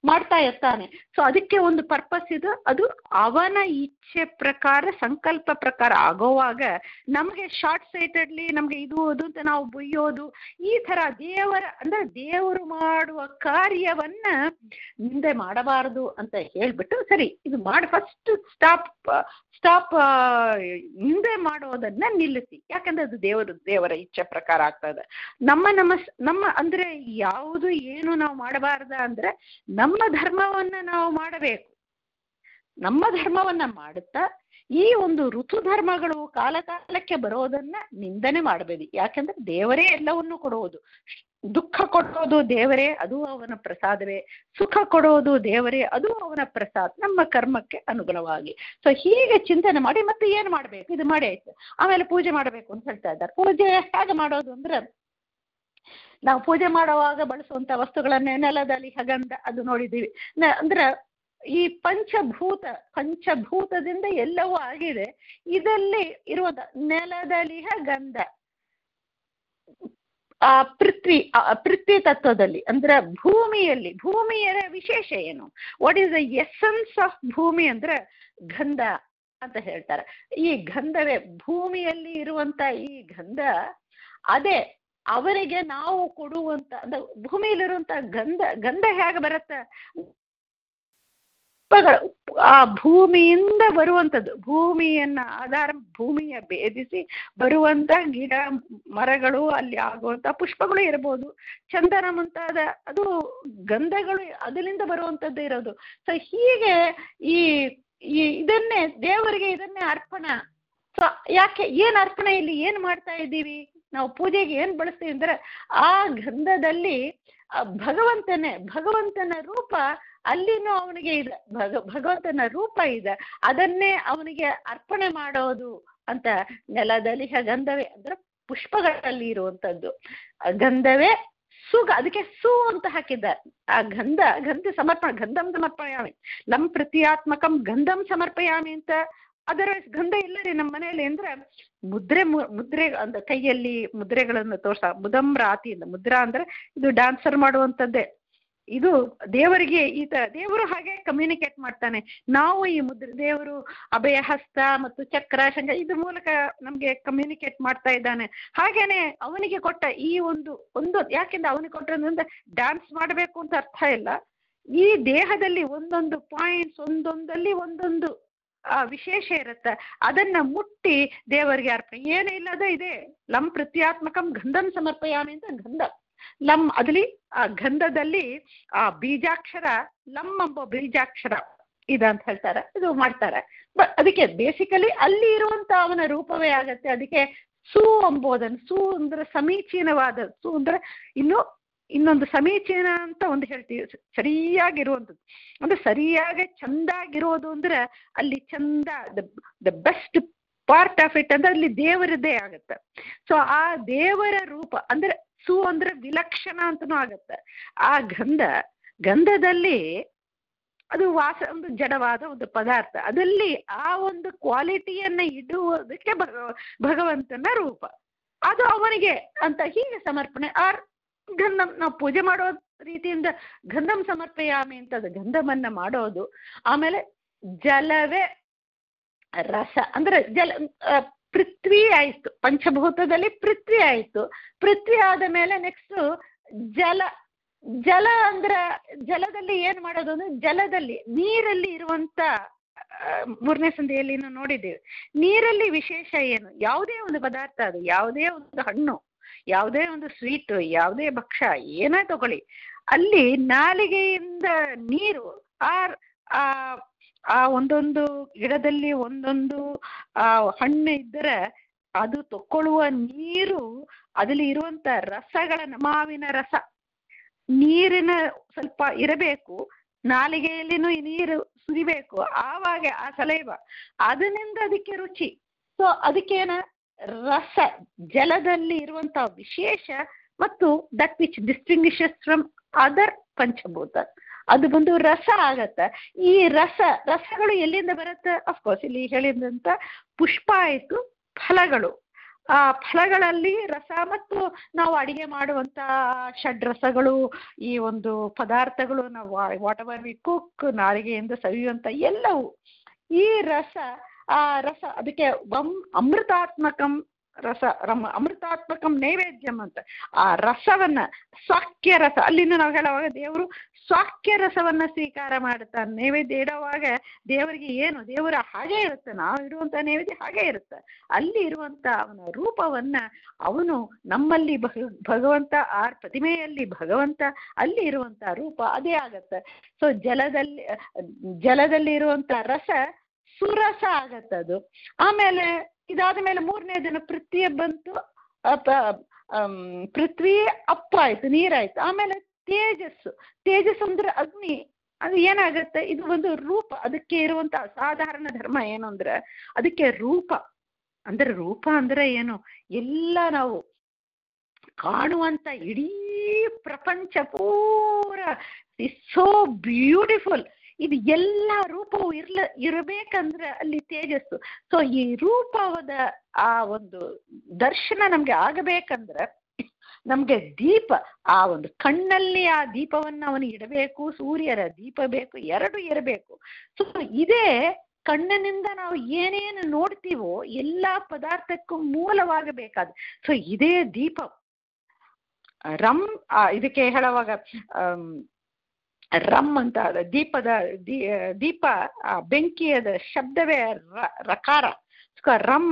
ಮಾಡ್ತಾ ಇರ್ತಾನೆ ಸೊ ಅದಕ್ಕೆ ಒಂದು ಪರ್ಪಸ್ ಇದು ಅದು ಅವನ ಇಚ್ಛೆ ಪ್ರಕಾರ ಸಂಕಲ್ಪ ಪ್ರಕಾರ ಆಗೋವಾಗ ನಮಗೆ ಶಾರ್ಟ್ ಸೈಟೆಡ್ಲಿ ನಮಗೆ ಇದು ಅದು ಅಂತ ನಾವು ಬೈಯೋದು ಈ ತರ ದೇವರ ಅಂದ್ರೆ ದೇವರು ಮಾಡುವ ಕಾರ್ಯವನ್ನ ಮುಂದೆ ಮಾಡಬಾರದು ಅಂತ ಹೇಳ್ಬಿಟ್ಟು ಸರಿ ಇದು ಮಾಡಿ ಫಸ್ಟ್ ಸ್ಟಾಪ್ ಸ್ಟಾಪ್ ಹಿಂದೆ ಮಾಡೋದನ್ನ ನಿಲ್ಲಿಸಿ ಯಾಕಂದ್ರೆ ಅದು ದೇವರು ದೇವರ ಇಚ್ಛೆ ಪ್ರಕಾರ ಆಗ್ತಾ ಇದೆ ನಮ್ಮ ನಮ್ಮ ಸ್- ನಮ್ಮ ಅಂದ್ರೆ ಯಾವುದು ಏನು ನಾವು ಮಾಡಬಾರ್ದ ಅಂದ್ರೆ ನಮ್ಮ ಧರ್ಮವನ್ನ ನಾವು ಮಾಡಬೇಕು ನಮ್ಮ ಧರ್ಮವನ್ನ ಮಾಡುತ್ತಾ ಈ ಒಂದು ಋತು ಧರ್ಮಗಳು ಕಾಲ ಕಾಲಕ್ಕೆ ಬರೋದನ್ನ ನಿಂದನೆ ಮಾಡಬೇಡಿ ಯಾಕಂದ್ರೆ ದೇವರೇ ಎಲ್ಲವನ್ನು ಕೊಡುವುದು ದುಃಖ ಕೊಡೋದು ದೇವರೇ ಅದು ಅವನ ಪ್ರಸಾದವೇ ಸುಖ ಕೊಡೋದು ದೇವರೇ ಅದು ಅವನ ಪ್ರಸಾದ ನಮ್ಮ ಕರ್ಮಕ್ಕೆ ಅನುಗುಣವಾಗಿ ಸೊ ಹೀಗೆ ಚಿಂತನೆ ಮಾಡಿ ಮತ್ತೆ ಏನು ಮಾಡಬೇಕು ಇದು ಮಾಡಿ ಆಯ್ತು ಆಮೇಲೆ ಪೂಜೆ ಮಾಡಬೇಕು ಅಂತ ಹೇಳ್ತಾ ಇದ್ದಾರೆ ಪೂಜೆ ಹೇಗೆ ಮಾಡೋದು ಅಂದ್ರೆ ನಾವು ಪೂಜೆ ಮಾಡುವಾಗ ಬಳಸುವಂತ ವಸ್ತುಗಳನ್ನೇ ನೆಲದಲ್ಲಿ ಹಗಂಧ ಅದು ನೋಡಿದ್ದೀವಿ ನ- ಅಂದ್ರೆ ಈ ಪಂಚಭೂತ ಪಂಚಭೂತದಿಂದ ಎಲ್ಲವೂ ಆಗಿದೆ ಇದರಲ್ಲಿ ಇರುವಂತ ನೆಲದಲಿಹ ಗಂಧ ಆ ಪೃಥ್ವಿ ಆ ಪೃಥ್ವಿ ತತ್ವದಲ್ಲಿ ಅಂದ್ರೆ ಭೂಮಿಯಲ್ಲಿ ಭೂಮಿಯ ವಿಶೇಷ ಏನು what is the essence of bhumi ಅಂದ್ರೆ ಗಂಧ ಅಂತ ಹೇಳ್ತಾರೆ ಈ ಗಂಧವೇ ಭೂಮಿಯಲ್ಲಿ ಇರುವಂತ ಈ ಗಂಧ ಅದೇ ಅವರಿಗೆ ನಾವು ಕೊಡುವಂತ ಅಂದ್ರೆ ಭೂಮಿಯಲ್ಲಿರುವಂತ ಗಂಧ ಗಂಧ ಹೇಗೆ ಬರುತ್ತೆ ಪುಷ್ಪಗಳು ಆ ಭೂಮಿಯಿಂದ ಬರುವಂಥದ್ದು ಭೂಮಿಯನ್ನ ಆಧಾರ ಭೂಮಿಯ ಭೇದಿಸಿ ಬರುವಂತ ಗಿಡ ಮರಗಳು ಅಲ್ಲಿ ಆಗುವಂತ ಪುಷ್ಪಗಳು ಇರಬಹುದು ಚಂದನ ಮುಂತಾದ ಅದು ಗಂಧಗಳು ಅದರಿಂದ ಬರುವಂತದ್ದು ಇರೋದು ಸೊ ಹೀಗೆ ಈ ಈ ಇದನ್ನೇ ದೇವರಿಗೆ ಇದನ್ನೇ ಅರ್ಪಣ ಸೊ ಯಾಕೆ ಏನ್ ಅರ್ಪಣೆ ಇಲ್ಲಿ ಏನ್ ಮಾಡ್ತಾ ಇದ್ದೀವಿ ನಾವು ಪೂಜೆಗೆ ಏನ್ ಬಳಸ್ತೀವಿ ಅಂದ್ರೆ ಆ ಗಂಧದಲ್ಲಿ ಆ ಭಗವಂತನೇ ಭಗವಂತನ ರೂಪ ಅಲ್ಲಿನೂ ಅವನಿಗೆ ಇದೆ ಭಗ ಭಗವಂತನ ರೂಪ ಇದೆ ಅದನ್ನೇ ಅವನಿಗೆ ಅರ್ಪಣೆ ಮಾಡೋದು ಅಂತ ನೆಲದಲ್ಲಿ ಗಂಧವೇ ಅಂದ್ರೆ ಪುಷ್ಪಗಳಲ್ಲಿ ಇರುವಂತದ್ದು ಆ ಗಂಧವೇ ಸುಗ ಅದಕ್ಕೆ ಸು ಅಂತ ಹಾಕಿದ್ದಾರೆ ಆ ಗಂಧ ಗಂಧ ಸಮರ್ಪಣೆ ಗಂಧಂ ಸಮರ್ಪಯಾಮಿ ಲಂ ಪ್ರತಿಯಾತ್ಮಕಂ ಗಂಧಂ ಸಮರ್ಪಯಾಮಿ ಅಂತ ಅದರ ಗಂಧ ಇಲ್ಲ ರೀ ನಮ್ಮ ಮನೆಯಲ್ಲಿ ಅಂದ್ರೆ ಮುದ್ರೆ ಮು- ಮುದ್ರೆ ಅಂದ್ರೆ ಕೈಯಲ್ಲಿ ಮುದ್ರೆಗಳನ್ನು ತೋರ್ಸ ಮುದಂ ರಾತಿಯಿಂದ ಮುದ್ರಾ ಅಂದ್ರೆ ಇದು ಡ್ಯಾನ್ಸರ್ ಮಾಡುವಂತದ್ದೇ ಇದು ದೇವರಿಗೆ ಈತ ದೇವರು ಹಾಗೆ ಕಮ್ಯುನಿಕೇಟ್ ಮಾಡ್ತಾನೆ ನಾವು ಈ ಮುದ್ರೆ ದೇವರು ಅಭಯ ಹಸ್ತ ಮತ್ತು ಚಕ್ರ ಶಂಖ ಇದ್ರ ಮೂಲಕ ನಮ್ಗೆ ಕಮ್ಯುನಿಕೇಟ್ ಮಾಡ್ತಾ ಇದ್ದಾನೆ ಹಾಗೇನೆ ಅವನಿಗೆ ಕೊಟ್ಟ ಈ ಒಂದು ಒಂದು ಯಾಕೆಂದ್ರೆ ಅವನಿಗೆ ಕೊಟ್ಟಂದ್ರೆ ಡ್ಯಾನ್ಸ್ ಮಾಡಬೇಕು ಅಂತ ಅರ್ಥ ಇಲ್ಲ ಈ ದೇಹದಲ್ಲಿ ಒಂದೊಂದು ಪಾಯಿಂಟ್ಸ್ ಒಂದೊಂದಲ್ಲಿ ಒಂದೊಂದು ಆ ವಿಶೇಷ ಇರುತ್ತೆ ಅದನ್ನ ಮುಟ್ಟಿ ದೇವರಿಗೆ ಅರ್ಪಣೆ ಏನು ಇಲ್ಲದ ಇದೆ ಲಂ ಪ್ರತ್ಯಾತ್ಮಕಂ ಗಂಧಂ ಸಮರ್ಪಯಾಮಿ ಅಂತ ಗಂಧ ಲಂ ಅದಲ್ಲಿ ಆ ಗಂಧದಲ್ಲಿ ಆ ಬೀಜಾಕ್ಷರ ಲಂ ಎಂಬ ಬೀಜಾಕ್ಷರ ಇದೆ ಅಂತ ಹೇಳ್ತಾರೆ ಇದು ಮಾಡ್ತಾರೆ ಬಟ್ ಅದಕ್ಕೆ ಬೇಸಿಕಲಿ ಅಲ್ಲಿ ಇರುವಂತ ಅವನ ರೂಪವೇ ಆಗತ್ತೆ ಅದಕ್ಕೆ ಸು ಎಂಬುದನ್ನು ಸು ಅಂದ್ರೆ ಸಮೀಚೀನವಾದ ಸು ಅಂದ್ರೆ ಇನ್ನು ಇನ್ನೊಂದು ಸಮೀಚೀನ ಅಂತ ಒಂದು ಹೇಳ್ತೀವಿ ಸ- ಸರಿಯಾಗಿರುವಂಥದ್ದು ಅಂದ್ರೆ ಸರಿಯಾಗಿ ಚಂದಾಗಿರೋದು ಅಂದ್ರೆ ಅಲ್ಲಿ ಚಂದ the best part of it ಅಂದ್ರೆ ಅಲ್ಲಿ ದೇವರದ್ದೇ ಆಗತ್ತೆ ಸೊ ಆ ದೇವರ ರೂಪ ಅಂದ್ರೆ ಸು ಅಂದ್ರೆ ವಿಲಕ್ಷಣ ಅಂತನೂ ಆಗತ್ತೆ ಆ ಗಂಧ ಗಂಧದಲ್ಲಿ ಅದು ವಾಸ ಒಂದು ಜಡವಾದ ಒಂದು ಪದಾರ್ಥ ಅದಲ್ಲಿ ಆ ಒಂದು ಕ್ವಾಲಿಟಿಯನ್ನ ಇಡುವುದಕ್ಕೆ ಭಗ ಭಗವಂತನ ರೂಪ ಅದು ಅವನಿಗೆ ಅಂತ ಹೀಗೆ ಸಮರ್ಪಣೆ ಆರ್ ಗಂಧಂ ನಾವು ಪೂಜೆ ಮಾಡೋ ರೀತಿಯಿಂದ ಗಂಧಂ ಸಮರ್ಪಯಾಮಿ ಅಂತ ಅದು ಗಂಧಮನ್ನ ಮಾಡೋದು ಆಮೇಲೆ ಜಲವೇ ರಸ ಅಂದ್ರೆ ಜಲ ಆ, ಪೃಥ್ವಿ ಆಯ್ತು ಪಂಚಭೂತದಲ್ಲಿ ಪೃಥ್ವಿ ಆಯ್ತು ಪೃಥ್ವಿ ಆದ ಮೇಲೆ ನೆಕ್ಸ್ಟ್ ಜಲ ಜಲ ಅಂದ್ರ ಜಲದಲ್ಲಿ ಏನ್ ಮಾಡೋದು ಅಂದ್ರೆ ಜಲದಲ್ಲಿ ನೀರಲ್ಲಿ ಇರುವಂತ ಆ, ಮೂರನೇ ಸಂಧಿಯಲ್ಲಿ ನಾವು ನೋಡಿದ್ದೇವೆ ನೀರಲ್ಲಿ ವಿಶೇಷ ಏನು ಯಾವುದೇ ಒಂದು ಪದಾರ್ಥ ಅದು ಯಾವುದೇ ಒಂದು ಹಣ್ಣು ಯಾವುದೇ ಒಂದು ಸ್ವೀಟ್ ಯಾವುದೇ ಭಕ್ಷ್ಯ ಏನೇ ತಗೊಳ್ಳಿ ಅಲ್ಲಿ ನಾಲಿಗೆಯಿಂದ ನೀರು ಆ ಆ ಆ ಒಂದೊಂದು ಗಿಡದಲ್ಲಿ ಒಂದೊಂದು ಆ ಹಣ್ಣು ಇದ್ದರೆ ಅದು ತಕೊಳ್ಳುವ ನೀರು ಅದಲ್ಲಿ ಇರುವಂತ ರಸಗಳನ್ನ ಮಾವಿನ ರಸ ನೀರಿನ ಸ್ವಲ್ಪ ಇರಬೇಕು ನಾಲಿಗೆಯಲ್ಲಿನೂ ಈ ನೀರು ಸುರಿಬೇಕು ಆವಾಗ ಆ ಸಲೈವ ಅದರಿಂದ ಅದಕ್ಕೆ ರುಚಿ ಸೊ ಅದಕ್ಕೇನ ರಸ ಜಲದಲ್ಲಿ ಇರುವಂತ ವಿಶೇಷ ಮತ್ತು that which distinguishes from other panchabhuta ಅದು ಬಂದು ರಸ ಆಗತ್ತ ಈ ರಸ ರಸಗಳು ಎಲ್ಲಿಂದ ಬರುತ್ತೆ ಅಫ್ಕೋರ್ಸ್ ಇಲ್ಲಿ ಹೇಳಿದಂತ ಪುಷ್ಪ ಆಯ್ತು ಫಲಗಳು ಆ ಫಲಗಳಲ್ಲಿ ರಸ ಮತ್ತು ನಾವು ಅಡಿಗೆ ಮಾಡುವಂತ ಷಡ್ರಸಗಳು ಈ ಒಂದು ಪದಾರ್ಥಗಳು ನಾವು ವಾಟ್ ಎವರ್ ವಿ ಕುಕ್ ನಾಲಿಗೆಯಿಂದ ಸವಿಯುವಂತ ಎಲ್ಲವೂ ಈ ರಸ ಆ ರಸ ಅದಕ್ಕೆ ವಂ ಅಮೃತಾತ್ಮಕಂ ರಸ ರಮ ಅಮೃತಾತ್ಮಕಂ ನೈವೇದ್ಯಂ ಅಂತ ಆ ರಸವನ್ನ ಸ್ವಾಕ್ಯ ರಸ ಅಲ್ಲಿಂದ ನಾವು ಹೇಳುವಾಗ ದೇವರು ಸ್ವಾಕ್ಯ ರಸವನ್ನ ಸ್ವೀಕಾರ ಮಾಡುತ್ತಾನೆ ನೈವೇದ್ಯ ಇಡುವಾಗ ದೇವರಿಗೆ ಏನು ದೇವರ ಹಾಗೆ ಇರುತ್ತೆ ನಾವು ಇಡುವಂತ ನೈವೇದ್ಯ ಹಾಗೆ ಇರುತ್ತೆ ಅಲ್ಲಿ ಇರುವಂತ ಅವನ ರೂಪವನ್ನ ಅವನು ನಮ್ಮಲ್ಲಿ ಭಗ ಭಗವಂತ ಆ ಪ್ರತಿಮೆಯಲ್ಲಿ ಭಗವಂತ ಅಲ್ಲಿ ಇರುವಂತ ರೂಪ ಅದೇ ಆಗತ್ತೆ ಸೊ ಜಲದಲ್ಲಿ ಜಲದಲ್ಲಿ ಇರುವಂತ ರಸ ಸುರಸ ಆಗತ್ತದು ಆಮೇಲೆ ಇದಾದ ಮೇಲೆ ಮೂರನೇ ದಿನ ಪೃಥ್ವಿಯ ಬಂತು ಅಪ ಅಮ್, ಪೃಥ್ವಿ ಅಪ್ಪ ಆಯ್ತು ನೀರಾಯ್ತು ಆಮೇಲೆ ತೇಜಸ್ಸು ತೇಜಸ್ಸು ಅಂದ್ರೆ ಅಗ್ನಿ ಅದು ಏನಾಗತ್ತೆ ಇದು ಒಂದು ರೂಪ ಅದಕ್ಕೆ ಇರುವಂತ ಅಸಾಧಾರಣ ಧರ್ಮ ಏನು ಅಂದ್ರೆ ಅದಕ್ಕೆ ರೂಪ ಅಂದ್ರೆ ರೂಪ ಅಂದ್ರೆ ಏನು ಎಲ್ಲ ನಾವು ಕಾಣುವಂತ ಇಡೀ ಪ್ರಪಂಚ ಪೂರ ಇಸ್ ಸೋ ಬ್ಯೂಟಿಫುಲ್ ಇದು ಎಲ್ಲ ರೂಪವು ಇರ್ಲ ಇರಬೇಕಂದ್ರೆ ಅಲ್ಲಿ ತೇಜಸ್ಸು ಸೊ ಈ ರೂಪವಾದ ಆ ಒಂದು ದರ್ಶನ ನಮ್ಗೆ ಆಗಬೇಕಂದ್ರೆ ನಮ್ಗೆ ದೀಪ ಆ ಒಂದು ಕಣ್ಣಲ್ಲಿ ಆ ದೀಪವನ್ನ ಅವನು ಇಡಬೇಕು ಸೂರ್ಯರ ದೀಪ ಬೇಕು ಎರಡು ಇರಬೇಕು ಸೊ ಇದೇ ಕಣ್ಣಿನಿಂದ ನಾವು ಏನೇನು ನೋಡ್ತೀವೋ ಎಲ್ಲಾ ಪದಾರ್ಥಕ್ಕೂ ಮೂಲವಾಗಬೇಕಾದ ಸೊ ಇದೇ ದೀಪ ರಮ್ ಆ, ಇದಕ್ಕೆ ಹೇಳುವಾಗ ಆಮ್, ರಮ್ ಅಂತ ಅದ ದೀಪದ ದೀ- ದೀಪ ಆ ಬೆಂಕಿಯದ ಶಬ್ದವೇ ರ- ರಕಾರ ಸೊ ರಮ್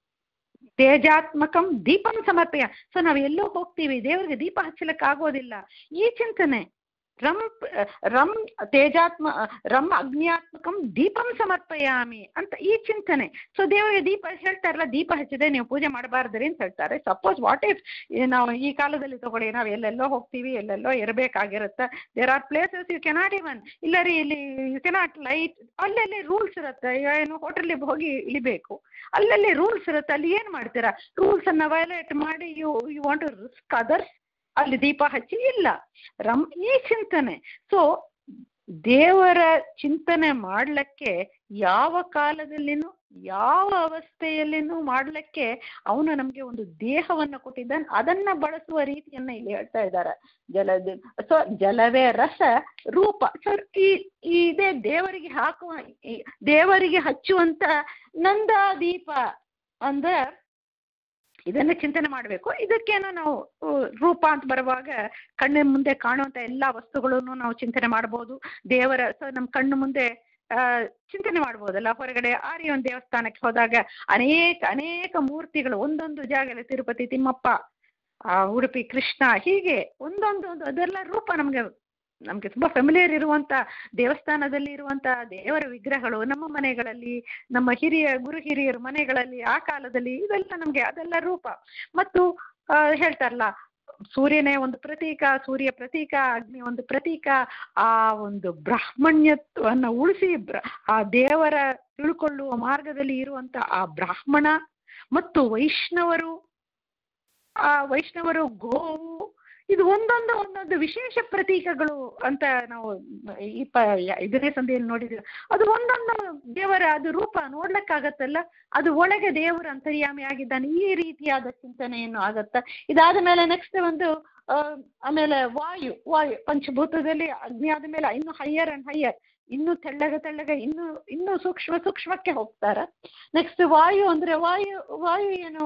ತೇಜಾತ್ಮಕಂ ದೀಪಂ ಸಮರ್ಪಯ ಸೊ ನಾವು ಎಲ್ಲೋ ಹೋಗ್ತೀವಿ ದೇವರಿಗೆ ದೀಪ ಹಚ್ಚಲಿಕ್ಕೆ ಆಗೋದಿಲ್ಲ ಈ ಚಿಂತನೆ ರಂ ರಂ ತೇಜಾತ್ಮ ರಂ ಅಗ್ನಿಯಾತ್ಮಕಂ ದೀಪಂ ಸಮರ್ಪಯಾಮಿ ಅಂತ ಈ ಚಿಂತನೆ ಸೊ ದೇವರಿಗೆ ದೀಪ ಹೇಳ್ತಾರಲ್ಲ ದೀಪ ಹಚ್ಚಿದೆ ನೀವು ಪೂಜೆ ಮಾಡಬಾರ್ದ್ರಿ ಅಂತ ಹೇಳ್ತಾರೆ ಸಪೋಸ್ ವಾಟ್ ಇಫ್ ನಾವು ಈ ಕಾಲದಲ್ಲಿ ತಗೊಳ್ಳಿ ನಾವು ಎಲ್ಲೆಲ್ಲೋ ಹೋಗ್ತೀವಿ ಎಲ್ಲೆಲ್ಲೋ ಇರಬೇಕಾಗಿರುತ್ತೆ there are places you cannot even ಇಲ್ಲ ರೀ ಇಲ್ಲಿ ಯು ಕೆನಾಟ್ ಲೈಟ್ ಅಲ್ಲಲ್ಲಿ ರೂಲ್ಸ್ ಇರುತ್ತೆ ಈಗ ಏನು ಹೋಟೆಲ್ ಹೋಗಿ ಇಳಿಬೇಕು ಅಲ್ಲಲ್ಲಿ ರೂಲ್ಸ್ ಇರುತ್ತೆ ಅಲ್ಲಿ ಏನು ಮಾಡ್ತೀರಾ ರೂಲ್ಸ್ ಅನ್ನ ವಯಲೇಟ್ ಮಾಡಿ you you want to risk others ಅಲ್ಲಿ ದೀಪ ಹಚ್ಚಿ ಇಲ್ಲ ರಮ್ ಈ ಚಿಂತನೆ ಸೊ ದೇವರ ಚಿಂತನೆ ಮಾಡ್ಲಿಕ್ಕೆ ಯಾವ ಕಾಲದಲ್ಲಿನೂ ಯಾವ ಅವಸ್ಥೆಯಲ್ಲಿನೂ ಮಾಡ್ಲಿಕ್ಕೆ ಅವನು ನಮ್ಗೆ ಒಂದು ದೇಹವನ್ನ ಕೊಟ್ಟಿದ್ದಾನೆ ಅದನ್ನ ಬಳಸುವ ರೀತಿಯನ್ನ ಇಲ್ಲಿ ಹೇಳ್ತಾ ಇದ್ದಾರೆ ಜಲದ ಸೊ ಜಲವೇ ರಸ ರೂಪ ಸೊ ಈ ಈ ಇದೇ ದೇವರಿಗೆ ಹಾಕುವ ಈ ದೇವರಿಗೆ ಹಚ್ಚುವಂತ ನಂದ ದೀಪ ಅಂದ್ರೆ ಇದನ್ನ ಚಿಂತನೆ ಮಾಡಬೇಕು ಇದಕ್ಕೇನೋ ನಾವು ಆ, ರೂಪ ಅಂತ ಬರುವಾಗ ಕಣ್ಣಿನ ಮುಂದೆ ಕಾಣುವಂತ ಎಲ್ಲಾ ವಸ್ತುಗಳನ್ನು ನಾವು ಚಿಂತನೆ ಮಾಡಬಹುದು ದೇವರ ಸೊ ನಮ್ಮ ಕಣ್ಣು ಮುಂದೆ ಆ ಚಿಂತನೆ ಮಾಡ್ಬೋದಲ್ಲ ಹೊರಗಡೆ ಆರ್ಯವನ್ ದೇವಸ್ಥಾನಕ್ಕೆ ಹೋದಾಗ ಅನೇಕ ಅನೇಕ ಮೂರ್ತಿಗಳು ಒಂದೊಂದು ಜಾಗದಲ್ಲಿ ತಿರುಪತಿ ತಿಮ್ಮಪ್ಪ ಆ ಉಡುಪಿ ಕೃಷ್ಣ ಹೀಗೆ ಒಂದೊಂದು ಒಂದು ಅದೆಲ್ಲ ರೂಪ ನಮ್ಗೆ ನಮ್ಗೆ ತುಂಬಾ ಫೆಮಿಲಿಯರ್ ಇರುವಂತ ದೇವಸ್ಥಾನದಲ್ಲಿ ಇರುವಂತ ದೇವರ ವಿಗ್ರಹಗಳು ನಮ್ಮ ಮನೆಗಳಲ್ಲಿ ನಮ್ಮ ಹಿರಿಯ ಗುರು ಹಿರಿಯರ ಮನೆಗಳಲ್ಲಿ ಆ ಕಾಲದಲ್ಲಿ ಇವೆಲ್ಲ ನಮ್ಗೆ ಅದೆಲ್ಲ ರೂಪ ಮತ್ತು ಆ, ಹೇಳ್ತಾರಲ್ಲ ಸೂರ್ಯನೇ ಒಂದು ಪ್ರತೀಕ ಸೂರ್ಯ ಪ್ರತೀಕ ಅಗ್ನಿ ಒಂದು ಪ್ರತೀಕ ಆ ಒಂದು ಬ್ರಾಹ್ಮಣ್ಯತ್ವನ್ನ ಉಳಿಸಿ ಬ್ರ- ಆ ದೇವರ ತಿಳ್ಕೊಳ್ಳುವ ಮಾರ್ಗದಲ್ಲಿ ಇರುವಂತ ಆ ಬ್ರಾಹ್ಮಣ ಮತ್ತು ವೈಷ್ಣವರು ಆ ವೈಷ್ಣವರು ಗೋವು ಇದು ಒಂದೊಂದು ಒಂದೊಂದು ವಿಶೇಷ ಪ್ರತೀಕಗಳು ಅಂತ ನಾವು ಈ ಪ ಇದನ್ನೇ ಸಂಧಿಯಲ್ಲಿ ನೋಡಿದ್ವಿ ಅದು ಒಂದೊಂದು ದೇವರ ಅದು ರೂಪ ನೋಡ್ಲಿಕ್ಕಾಗತ್ತಲ್ಲ ಅದು ಒಳಗೆ ದೇವರ ಅಂತರ್ಯಾಮಿ ಆಗಿದ್ದಾನೆ ಈ ರೀತಿಯಾದ ಚಿಂತನೆಯನ್ನು ಆಗತ್ತ ಇದಾದ ಮೇಲೆ ನೆಕ್ಸ್ಟ್ ಒಂದು ಆ, ಆಮೇಲೆ ವಾಯು ವಾಯು ಪಂಚಭೂತದಲ್ಲಿ ಅಗ್ನಿ ಆದ ಮೇಲೆ ಇನ್ನು ಹೈಯರ್ ಅಂಡ್ ಹೈಯರ್ ಇನ್ನು ತೆಳ್ಳಗ ತೆಳ್ಳಗ ಇನ್ನು ಇನ್ನು ಸೂಕ್ಷ್ಮ ಸೂಕ್ಷ್ಮಕ್ಕೆ ಹೋಗ್ತಾರ ನೆಕ್ಸ್ಟ್ ವಾಯು ಅಂದ್ರೆ ವಾಯು ವಾಯು ಏನು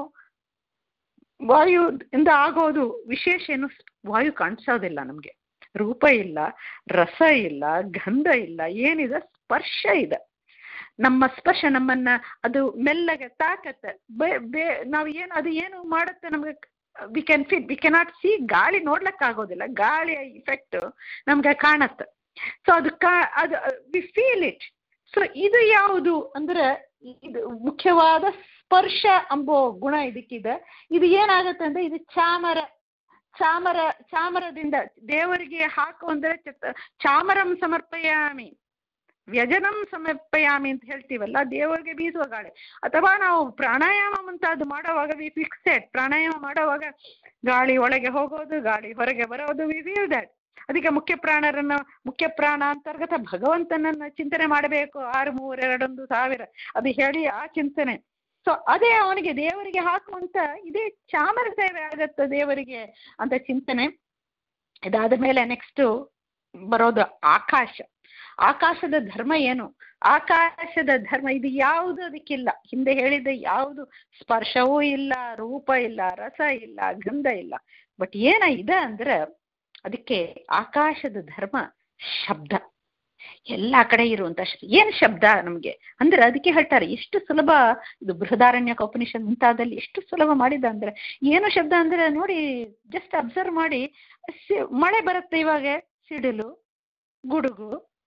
ವಾಯು ಇಂದ ಆಗೋದು ವಿಶೇಷ ಏನು ವಾಯು ಕಾಣಿಸೋದಿಲ್ಲ ನಮ್ಗೆ ರೂಪ ಇಲ್ಲ ರಸ ಇಲ್ಲ ಗಂಧ ಇಲ್ಲ ಏನಿದೆ ಸ್ಪರ್ಶ ಇದೆ ನಮ್ಮ ಸ್ಪರ್ಶ ನಮ್ಮನ್ನ ಅದು ಮೆಲ್ಲಗೆ ತಾಕತ್ತೆ ಬೇ ಬೇ ನಾವು ಏನು ಅದು ಏನು ಮಾಡುತ್ತೆ ನಮ್ಗೆ we can feel we cannot see ಗಾಳಿ ನೋಡ್ಲಿಕ್ಕಾಗೋದಿಲ್ಲ ಗಾಳಿಯ ಇಫೆಕ್ಟ್ ನಮ್ಗೆ ಕಾಣತ್ತೆ ಸೊ ಅದು ಕಾ ಅದು ವಿ ಫೀಲ್ ಇಟ್ ಸೊ ಇದು ಯಾವುದು ಅಂದ್ರೆ ಇದು ಮುಖ್ಯವಾದ ಸ್ಪರ್ಶ ಎಂಬೋ ಗುಣ ಇದಕ್ಕಿದೆ ಇದು ಏನಾಗುತ್ತೆ ಅಂದ್ರೆ ಇದು ಚಾಮರ ಚಾಮರ ಚಾಮರದಿಂದ ದೇವರಿಗೆ ಹಾಕು ಅಂದ್ರೆ ಚ- ಚಾಮರಂ ಸಮರ್ಪಯಾಮಿ ವ್ಯಜನಂ ಸಮರ್ಪಯಾಮಿ ಅಂತ ಹೇಳ್ತೀವಲ್ಲ ದೇವರಿಗೆ ಬೀಸುವ ಗಾಳಿ ಅಥವಾ ನಾವು ಪ್ರಾಣಾಯಾಮ ಮುಂತಾದ್ದು ಮಾಡುವಾಗ ವಿ ಫಿಕ್ಸೆಡ್ ಪ್ರಾಣಾಯಾಮ ಮಾಡುವಾಗ ಗಾಳಿ ಒಳಗೆ ಹೋಗೋದು ಗಾಳಿ ಹೊರಗೆ ಬರೋದು ವಿ ಫೀಲ್ ದಟ್ ಅದಕ್ಕೆ ಮುಖ್ಯ ಪ್ರಾಣರನ್ನ ಮುಖ್ಯ ಪ್ರಾಣ ಅಂತರ್ಗತ ಭಗವಂತನನ್ನ ಚಿಂತನೆ ಮಾಡಬೇಕು ಆರು ಮೂರು ಎರಡೊಂದು ಸಾವಿರ ಅದು ಹೇಳಿ ಆ ಚಿಂತನೆ ಸೊ ಅದೇ ಅವನಿಗೆ ದೇವರಿಗೆ ಹಾಕುವಂತ ಇದೇ ಚಾಮರ ಸೇವೆ ಆಗತ್ತ ದೇವರಿಗೆ ಅಂತ ಚಿಂತನೆ ಇದಾದ ಮೇಲೆ ನೆಕ್ಸ್ಟ್ ಬರೋದು ಆಕಾಶ ಆಕಾಶದ ಧರ್ಮ ಏನು ಆಕಾಶದ ಧರ್ಮ ಇದು ಯಾವುದು ಅದಕ್ಕಿಲ್ಲ ಹಿಂದೆ ಹೇಳಿದ ಯಾವುದು ಸ್ಪರ್ಶವೂ ಇಲ್ಲ ರೂಪ ಇಲ್ಲ ರಸ ಇಲ್ಲ ಗಂಧ ಇಲ್ಲ ಬಟ್ ಏನ ಇದೆ ಅಂದ್ರೆ ಅದಕ್ಕೆ ಆಕಾಶದ ಧರ್ಮ ಶಬ್ದ ಎಲ್ಲಾ ಕಡೆ ಇರುವಂತ ಶಬ್ದ ಏನ್ ಶಬ್ದ ನಮ್ಗೆ ಅಂದ್ರೆ ಅದಕ್ಕೆ ಹೇಳ್ತಾರೆ ಎಷ್ಟು ಸುಲಭ ಇದು ಬೃಹದಾರಣ್ಯ ಉಪನಿಷತ್ ಮುಂತಾದಲ್ಲಿ ಎಷ್ಟು ಸುಲಭ ಮಾಡಿದ ಅಂದ್ರೆ ಏನು ಶಬ್ದ ಅಂದ್ರೆ ನೋಡಿ ಜಸ್ಟ್ ಅಬ್ಸರ್ವ್ ಮಾಡಿ ಸಿ- ಮಳೆ ಬರುತ್ತೆ ಇವಾಗ ಸಿಡಿಲು ಗುಡುಗು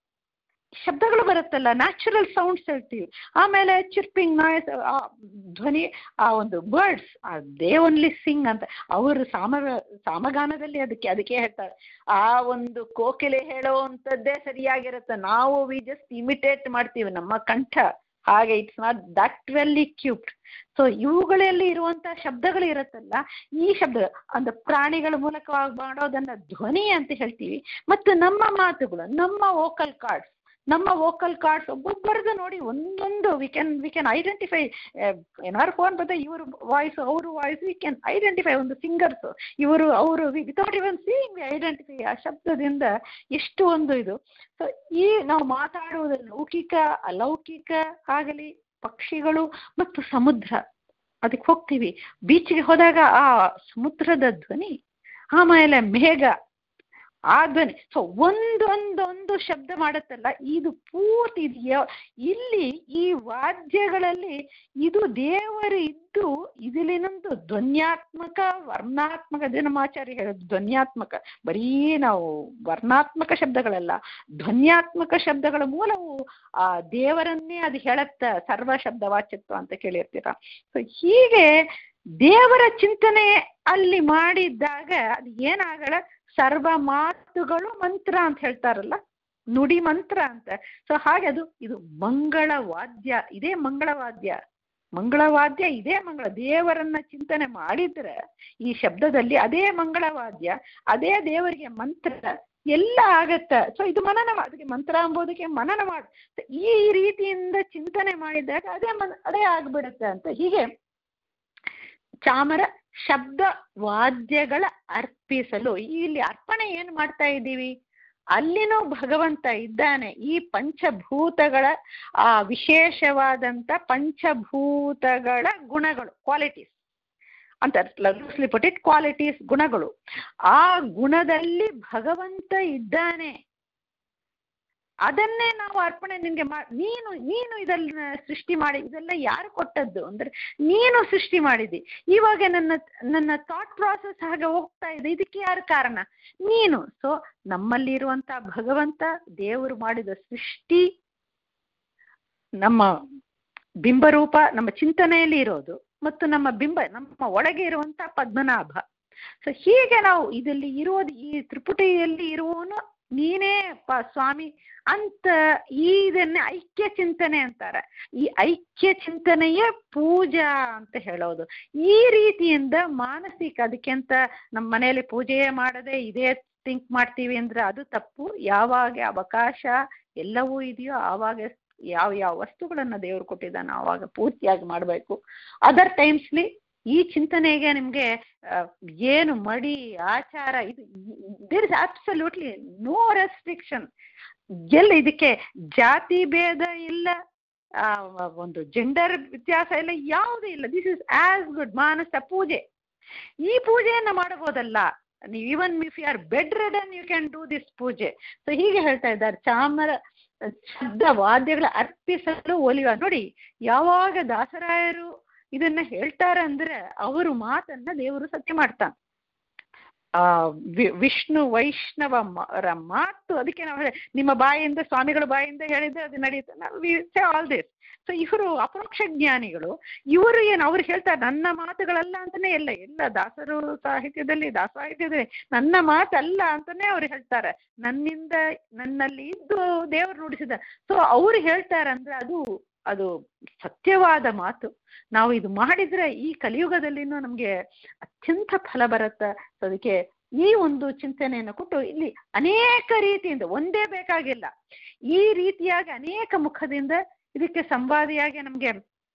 ಶಬ್ದಗಳು ಬರುತ್ತಲ್ಲ ನ್ಯಾಚುರಲ್ ಸೌಂಡ್ಸ್ ಹೇಳ್ತೀವಿ ಆಮೇಲೆ ಚಿರ್ಪಿಂಗ್ ನಾಯ್ಸ್ ಧ್ವನಿ ಆ ಒಂದು ಬರ್ಡ್ಸ್ ಆ ದೇ ಓನ್ಲಿ ಸಿಂಗ್ ಅಂತ ಅವರು ಸಾಮ ಸಾಮಗಾನದಲ್ಲಿ ಅದಕ್ಕೆ ಅದಕ್ಕೆ ಹೇಳ್ತಾರೆ ಆ ಒಂದು ಕೋಕಿಲೆ ಹೇಳುವಂಥದ್ದೇ ಸರಿಯಾಗಿರುತ್ತೆ ನಾವು ವಿ ಜಸ್ಟ್ ಇಮಿಟೇಟ್ ಮಾಡ್ತೀವಿ ನಮ್ಮ ಕಂಠ ಹಾಗೆ it's not that very cute so ಇವುಗಳಲ್ಲಿ ಇರುವಂತಹ ಶಬ್ದಗಳು ಇರುತ್ತಲ್ಲ ಈ ಶಬ್ದ ಅಂದ್ರೆ ಪ್ರಾಣಿಗಳ ಮೂಲಕವಾಗಿ ಮಾಡೋದನ್ನ ಧ್ವನಿ ಅಂತ ಹೇಳ್ತೀವಿ ಮತ್ತು ನಮ್ಮ ಮಾತುಗಳು ನಮ್ಮ ವೋಕಲ್ ಕಾರ್ಡ್ಸ್ ನಮ್ಮ ವೋಕಲ್ ಕಾರ್ಡ್ಸ್ ಒಬ್ಬೊಬ್ಬರದ್ದು ನೋಡಿ ಒಂದೊಂದು we can we can identify ಏನಾದ್ರು ಫೋನ್ ಬಂದ ಇವರು ವಾಯ್ಸ್ ಅವರು ವಾಯ್ಸ್ ವಿ ಕ್ಯಾನ್ ಐಡೆಂಟಿಫೈ ಒಂದು ಸಿಂಗರ್ಸ್ ಇವರು ಅವರು ವಿತೌಟ್ ಇವನ್ ಸೀಯಿಂಗ್ ಐಡೆಂಟಿಫೈ ಆ ಶಬ್ದದಿಂದ ಎಷ್ಟು ಒಂದು ಇದು ಸೊ ಈ ನಾವು ಮಾತಾಡುವುದು ಲೌಕಿಕ ಅಲೌಕಿಕ ಆಗಲಿ ಪಕ್ಷಿಗಳು ಮತ್ತು ಸಮುದ್ರ ಅದಕ್ಕೆ ಹೋಗ್ತೀವಿ ಬೀಚ್ಗೆ ಹೋದಾಗ ಆ ಸಮುದ್ರದ ಧ್ವನಿ ಆಮೇಲೆ ಮೇಘ ಆ ಧ್ವನಿ ಸೊ ಒಂದೊಂದೊಂದು ಶಬ್ದ ಮಾಡುತ್ತಲ್ಲ ಇದು ಪೂರ್ತಿ ಇದು ಯ- ಇಲ್ಲಿ ಈ ವಾದ್ಯಗಳಲ್ಲಿ ಇದು ದೇವರು ಇದ್ದು ಇದಲಿನೊಂದು ಧ್ವನ್ಯಾತ್ಮಕ ವರ್ಣಾತ್ಮಕ ಅದೇ ನಮ್ಮ ಆಚಾರ್ಯ ಹೇಳೋದು ಧ್ವನ್ಯಾತ್ಮಕ ಬರೀ ನಾವು ವರ್ಣಾತ್ಮಕ ಶಬ್ದಗಳಲ್ಲ ಧ್ವನ್ಯಾತ್ಮಕ ಶಬ್ದಗಳ ಮೂಲವು ಆ ದೇವರನ್ನೇ ಅದು ಹೇಳತ್ತ ಸರ್ವ ಶಬ್ದ ವಾಚ್ಯತ್ವ ಅಂತ ಕೇಳಿರ್ತೀರ ಸೊ ಹೀಗೆ ದೇವರ ಚಿಂತನೆ ಅಲ್ಲಿ ಮಾಡಿದ್ದಾಗ ಅದು ಏನಾಗಲ್ಲ ಸರ್ವ ಮಾತುಗಳು ಮಂತ್ರ ಅಂತ ಹೇಳ್ತಾರಲ್ಲ ನುಡಿ ಮಂತ್ರ ಅಂತ ಸೊ ಹಾಗೆ ಅದು ಇದು ಮಂಗಳ ವಾದ್ಯ ಇದೇ ಮಂಗಳವಾದ್ಯ ಮಂಗಳವಾದ್ಯ ಇದೇ ಮಂಗಳ ದೇವರನ್ನ ಚಿಂತನೆ ಮಾಡಿದ್ರೆ ಈ ಶಬ್ದದಲ್ಲಿ ಅದೇ ಮಂಗಳವಾದ್ಯ ಅದೇ ದೇವರಿಗೆ ಮಂತ್ರ ಎಲ್ಲ ಆಗತ್ತ ಸೊ ಇದು ಮನನ ಮಾ- ಅದಕ್ಕೆ ಮಂತ್ರ ಅಂಬೋದಕ್ಕೆ ಮನನ ಮಾಡು So ಈ ರೀತಿಯಿಂದ ಚಿಂತನೆ ಮಾಡಿದಾಗ ಅದೇ ಮನ ಅದೇ ಆಗ್ಬಿಡುತ್ತೆ ಅಂತ ಹೀಗೆ ಚಾಮರ ಶಬ್ದ ವಾದ್ಯಗಳ ಅರ್ಪಿಸಲು ಇಲ್ಲಿ ಅರ್ಪಣೆ ಏನ್ ಮಾಡ್ತಾ ಇದ್ದೀವಿ ಅಲ್ಲಿನೂ ಭಗವಂತ ಇದ್ದಾನೆ ಈ ಪಂಚಭೂತಗಳ ಆ ವಿಶೇಷವಾದಂತ ಪಂಚಭೂತಗಳ ಗುಣಗಳು ಕ್ವಾಲಿಟೀಸ್ ಅಂತ ಲೂಸ್ಲಿ ಪುಟ್ ಇಟ್ ಕ್ವಾಲಿಟೀಸ್ ಗುಣಗಳು ಆ ಗುಣದಲ್ಲಿ ಭಗವಂತ ಇದ್ದಾನೆ ಅದನ್ನೇ ನಾವು ಅರ್ಪಣೆ ನಿನ್ಗೆ ಮಾ ನೀನು ನೀನು ಇದನ್ನ ಸೃಷ್ಟಿ ಮಾಡಿ ಇದೆಲ್ಲ ಯಾರು ಕೊಟ್ಟದ್ದು ಅಂದ್ರೆ ನೀನು ಸೃಷ್ಟಿ ಮಾಡಿದಿ ಇವಾಗ ನನ್ನ ನನ್ನ ಥಾಟ್ ಪ್ರಾಸೆಸ್ ಹಾಗೆ ಹೋಗ್ತಾ ಇದೆ ಇದಕ್ಕೆ ಯಾರು ಕಾರಣ ನೀನು ಸೊ ನಮ್ಮಲ್ಲಿರುವಂತ ಭಗವಂತ ದೇವರು ಮಾಡಿದ ಸೃಷ್ಟಿ ನಮ್ಮ ಬಿಂಬರೂಪ ನಮ್ಮ ಚಿಂತನೆಯಲ್ಲಿ ಇರೋದು ಮತ್ತು ನಮ್ಮ ಬಿಂಬ ನಮ್ಮ ಒಳಗೆ ಇರುವಂತ ಪದ್ಮನಾಭ ಸೊ ಹೀಗೆ ನಾವು ಇದರಲ್ಲಿ ಇರೋದು ಈ ತ್ರಿಪುಟಿಯಲ್ಲಿ ಇರುವವನು ನೀನೇ ಪ ಸ್ವಾಮಿ ಅಂತ ಈ ಇದನ್ನೇ ಐಕ್ಯ ಚಿಂತನೆ ಅಂತಾರೆ ಈ ಐಕ್ಯ ಚಿಂತನೆಯೇ ಪೂಜಾ ಅಂತ ಹೇಳೋದು ಈ ರೀತಿಯಿಂದ ಮಾನಸಿಕ ಅದಕ್ಕೆ ಅಂತ ನಮ್ಮ ಮನೆಯಲ್ಲಿ ಪೂಜೆಯೇ ಮಾಡದೆ ಇದೇ ಥಿಂಕ್ ಮಾಡ್ತೀವಿ ಅಂದ್ರೆ ಅದು ತಪ್ಪು ಯಾವಾಗ ಅವಕಾಶ ಎಲ್ಲವೂ ಇದೆಯೋ ಆವಾಗ ಯಾವ ಯಾವ ವಸ್ತುಗಳನ್ನ ದೇವರು ಕೊಟ್ಟಿದ್ದಾನೆ ಆವಾಗ ಪೂರ್ತಿಯಾಗಿ ಮಾಡಬೇಕು ಅದರ್ ಟೈಮ್ಸ್ಲಿ ಈ ಚಿಂತನೆಗೆ ನಿಮ್ಗೆ ಆ, ಏನು ಮಡಿ ಆಚಾರ ಇದು there is absolutely no restriction ಎಲ್ಲ ಇದಕ್ಕೆ ಜಾತಿ ಭೇದ ಇಲ್ಲ ಆ, ಒಂದು ಜೆಂಡರ್ ವ್ಯತ್ಯಾಸ ಇಲ್ಲ ಯಾವುದೂ ಇಲ್ಲ ದಿಸ್ ಇಸ್ ಆಸ್ ಗುಡ್ ಮಾನಸ ಪೂಜೆ ಈ ಪೂಜೆಯನ್ನ ಮಾಡಬಹುದಲ್ಲ ನೀವು even if you are bedridden you can do this puja so ಹೀಗೆ ಹೇಳ್ತಾ ಇದ್ದಾರೆ ಚಾಮರ ಶಬ್ದ ವಾದ್ಯಗಳ ಅರ್ಪಿಸಲು ಒಲಿಯುವ ನೋಡಿ ಯಾವಾಗ ದಾಸರಾಯರು ಇದನ್ನ ಹೇಳ್ತಾರೆ ಅಂದ್ರೆ ಅವರು ಮಾತನ್ನ ದೇವರು ಸತ್ಯ ಮಾಡ್ತಾನೆ ಆ ವಿ- ವಿಷ್ಣು ವೈಷ್ಣವ ಮ- ರ ಮಾತು ಅದಕ್ಕೆ ನಾವು ಹೇಳಿ- ನಿಮ್ಮ ಬಾಯಿಂದ ಸ್ವಾಮಿಗಳ ಬಾಯಿಂದ ಹೇಳಿದ್ರೆ ಅದು ನಡೆಯುತ್ತೆ ಆಲ್ ದಿಸ್ ಸೊ ಇವರು ಅಪರೋಕ್ಷ ಜ್ಞಾನಿಗಳು ಇವರು ಏನು ಅವ್ರು ಹೇಳ್ತಾರೆ ನನ್ನ ಮಾತುಗಳಲ್ಲ ಅಂತಾನೆ ಎಲ್ಲ ಎಲ್ಲ ದಾಸರು ಸಾಹಿತ್ಯದಲ್ಲಿ ದಾಸ ಸಾಹಿತ್ಯದಲ್ಲಿ ನನ್ನ ಮಾತಲ್ಲ ಅಂತಾನೆ ಅವ್ರು ಹೇಳ್ತಾರೆ ನನ್ನಿಂದ ನನ್ನಲ್ಲಿ ಇದ್ದು ದೇವರು ನುಡಿಸಿದ ಸೊ ಅವ್ರು ಹೇಳ್ತಾರೆ ಅಂದ್ರೆ ಅದು ಅದು ಸತ್ಯವಾದ ಮಾತು ನಾವು ಇದು ಮಾಡಿದ್ರೆ ಈ ಕಲಿಯುಗದಲ್ಲಿನೂ ನಮ್ಗೆ ಅತ್ಯಂತ ಫಲ ಬರುತ್ತೆ ಸೊ ಅದಕ್ಕೆ ಈ ಒಂದು ಚಿಂತನೆಯನ್ನು ಕೊಟ್ಟು ಇಲ್ಲಿ ಅನೇಕ ರೀತಿಯಿಂದ ಒಂದೇ ಬೇಕಾಗಿಲ್ಲ ಈ ರೀತಿಯಾಗಿ ಅನೇಕ ಮುಖದಿಂದ ಇದಕ್ಕೆ ಸಂವಾದಿಯಾಗಿ ನಮ್ಗೆ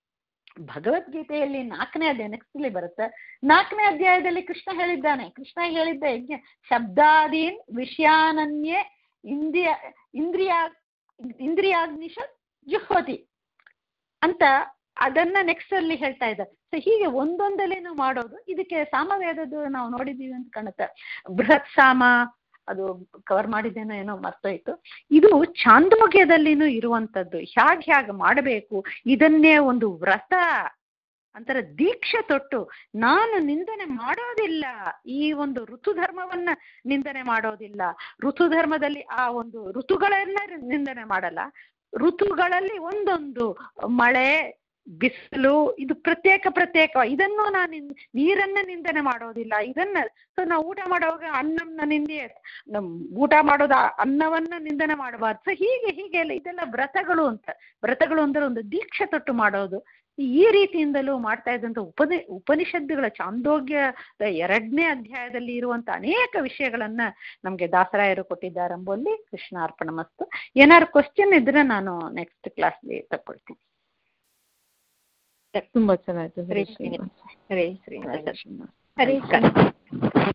ಭಗವದ್ಗೀತೆಯಲ್ಲಿ ನಾಲ್ಕನೇ ಅಧ್ಯಾಯ ನೆಕ್ಸ್ಟ್ ಇಲ್ಲಿ ಬರುತ್ತೆ ನಾಲ್ಕನೇ ಅಧ್ಯಾಯದಲ್ಲಿ ಕೃಷ್ಣ ಹೇಳಿದ್ದಾನೆ ಕೃಷ್ಣ ಹೇಳಿದ್ದ ಯಜ್ಞ ಶಬ್ದಾದೀನ್ ವಿಷಯಾನನ್ಯೇ ಇಂದ್ರಿಯ ಇಂದ್ರಿಯ ಇಂದ್ರಿಯಾಗ್ನಿಶ ಜುಹೋತಿ ಅಂತ ಅದನ್ನ ನೆಕ್ಸ್ಟ್ ಅಲ್ಲಿ ಹೇಳ್ತಾ ಇದ್ದಾರೆ ಸೊ ಹೀಗೆ ಒಂದೊಂದಲ್ಲೇನು ಮಾಡೋದು ಇದಕ್ಕೆ ಸಾಮವೇದದ್ದು ನಾವು ನೋಡಿದೀವಿ ಅಂತ ಕಾಣುತ್ತೆ ಬೃಹತ್ ಸಾಮ ಅದು ಕವರ್ ಮಾಡಿದ್ದೇನೋ ಏನೋ ಮರ್ತೋಯ್ತು ಇದು ಚಾಂದೋಗ್ಯದಲ್ಲಿನೂ ಇರುವಂತದ್ದು ಹ್ಯಾಗ್ ಹ್ಯಾಗ್ ಮಾಡಬೇಕು ಇದನ್ನೇ ಒಂದು ವ್ರತ ಅಂತರ ದೀಕ್ಷೆ ತೊಟ್ಟು ನಾನು ನಿಂದನೆ ಮಾಡೋದಿಲ್ಲ ಈ ಒಂದು ಋತು ಧರ್ಮವನ್ನ ನಿಂದನೆ ಮಾಡೋದಿಲ್ಲ ಋತು ಧರ್ಮದಲ್ಲಿ ಆ ಒಂದು ಋತುಗಳನ್ನ ನಿಂದನೆ ಮಾಡಲ್ಲ ಋತುಗಳಲ್ಲಿ ಒಂದೊಂದು ಮಳೆ ಬಿಸಿಲು ಇದು ಪ್ರತ್ಯೇಕ ಪ್ರತ್ಯೇಕ ಇದನ್ನು ನಾನು ನೀರನ್ನ ನಿಂದನೆ ಮಾಡೋದಿಲ್ಲ ಇದನ್ನ ಸೊ ನಾವು ಊಟ ಮಾಡುವಾಗ ಅನ್ನಂನ ನಿಂದೆ ನಮ್ ಊಟ ಮಾಡೋದ ಅನ್ನವನ್ನ ನಿಂದನೆ ಮಾಡಬಾರ್ದು ಸೊ ಹೀಗೆ ಹೀಗೆ ಎಲ್ಲ ಇದೆಲ್ಲ ವ್ರತಗಳು ಅಂತ ವ್ರತಗಳು ಅಂದ್ರೆ ಒಂದು ದೀಕ್ಷೆ ತೊಟ್ಟು ಮಾಡೋದು ಈ ರೀತಿಯಿಂದಲೂ ಮಾಡ್ತಾ ಇದ್ದಂತ ಉಪನಿ ಉಪನಿಷತ್ತುಗಳ ಚಾಂದೋಗ್ಯ ಎರಡನೇ ಅಧ್ಯಾಯದಲ್ಲಿ ಇರುವಂತ ಅನೇಕ ವಿಷಯಗಳನ್ನ ನಮ್ಗೆ ದಾಸರಾಯರು ಕೊಟ್ಟಿದ್ದಾರೆ ಎಂಬಲ್ಲಿ ಕೃಷ್ಣ ಅರ್ಪಣ ಮಸ್ತು ಏನಾದ್ರು ಕ್ವಶನ್ ಇದ್ರೆ ನಾನು ನೆಕ್ಸ್ಟ್ ಕ್ಲಾಸ್ಲಿ ತಗೊಳ್ತೀನಿ ತುಂಬಾ ಚೆನ್ನಾಯ್ತು ಹರೇ ಹರೇ ಶ್ರೀನಿವಾಸ. ಹರೇ ಶ್ರೀನಿವಾಸ ಹರೇ ಶ್ರೀನಿವಾಸ.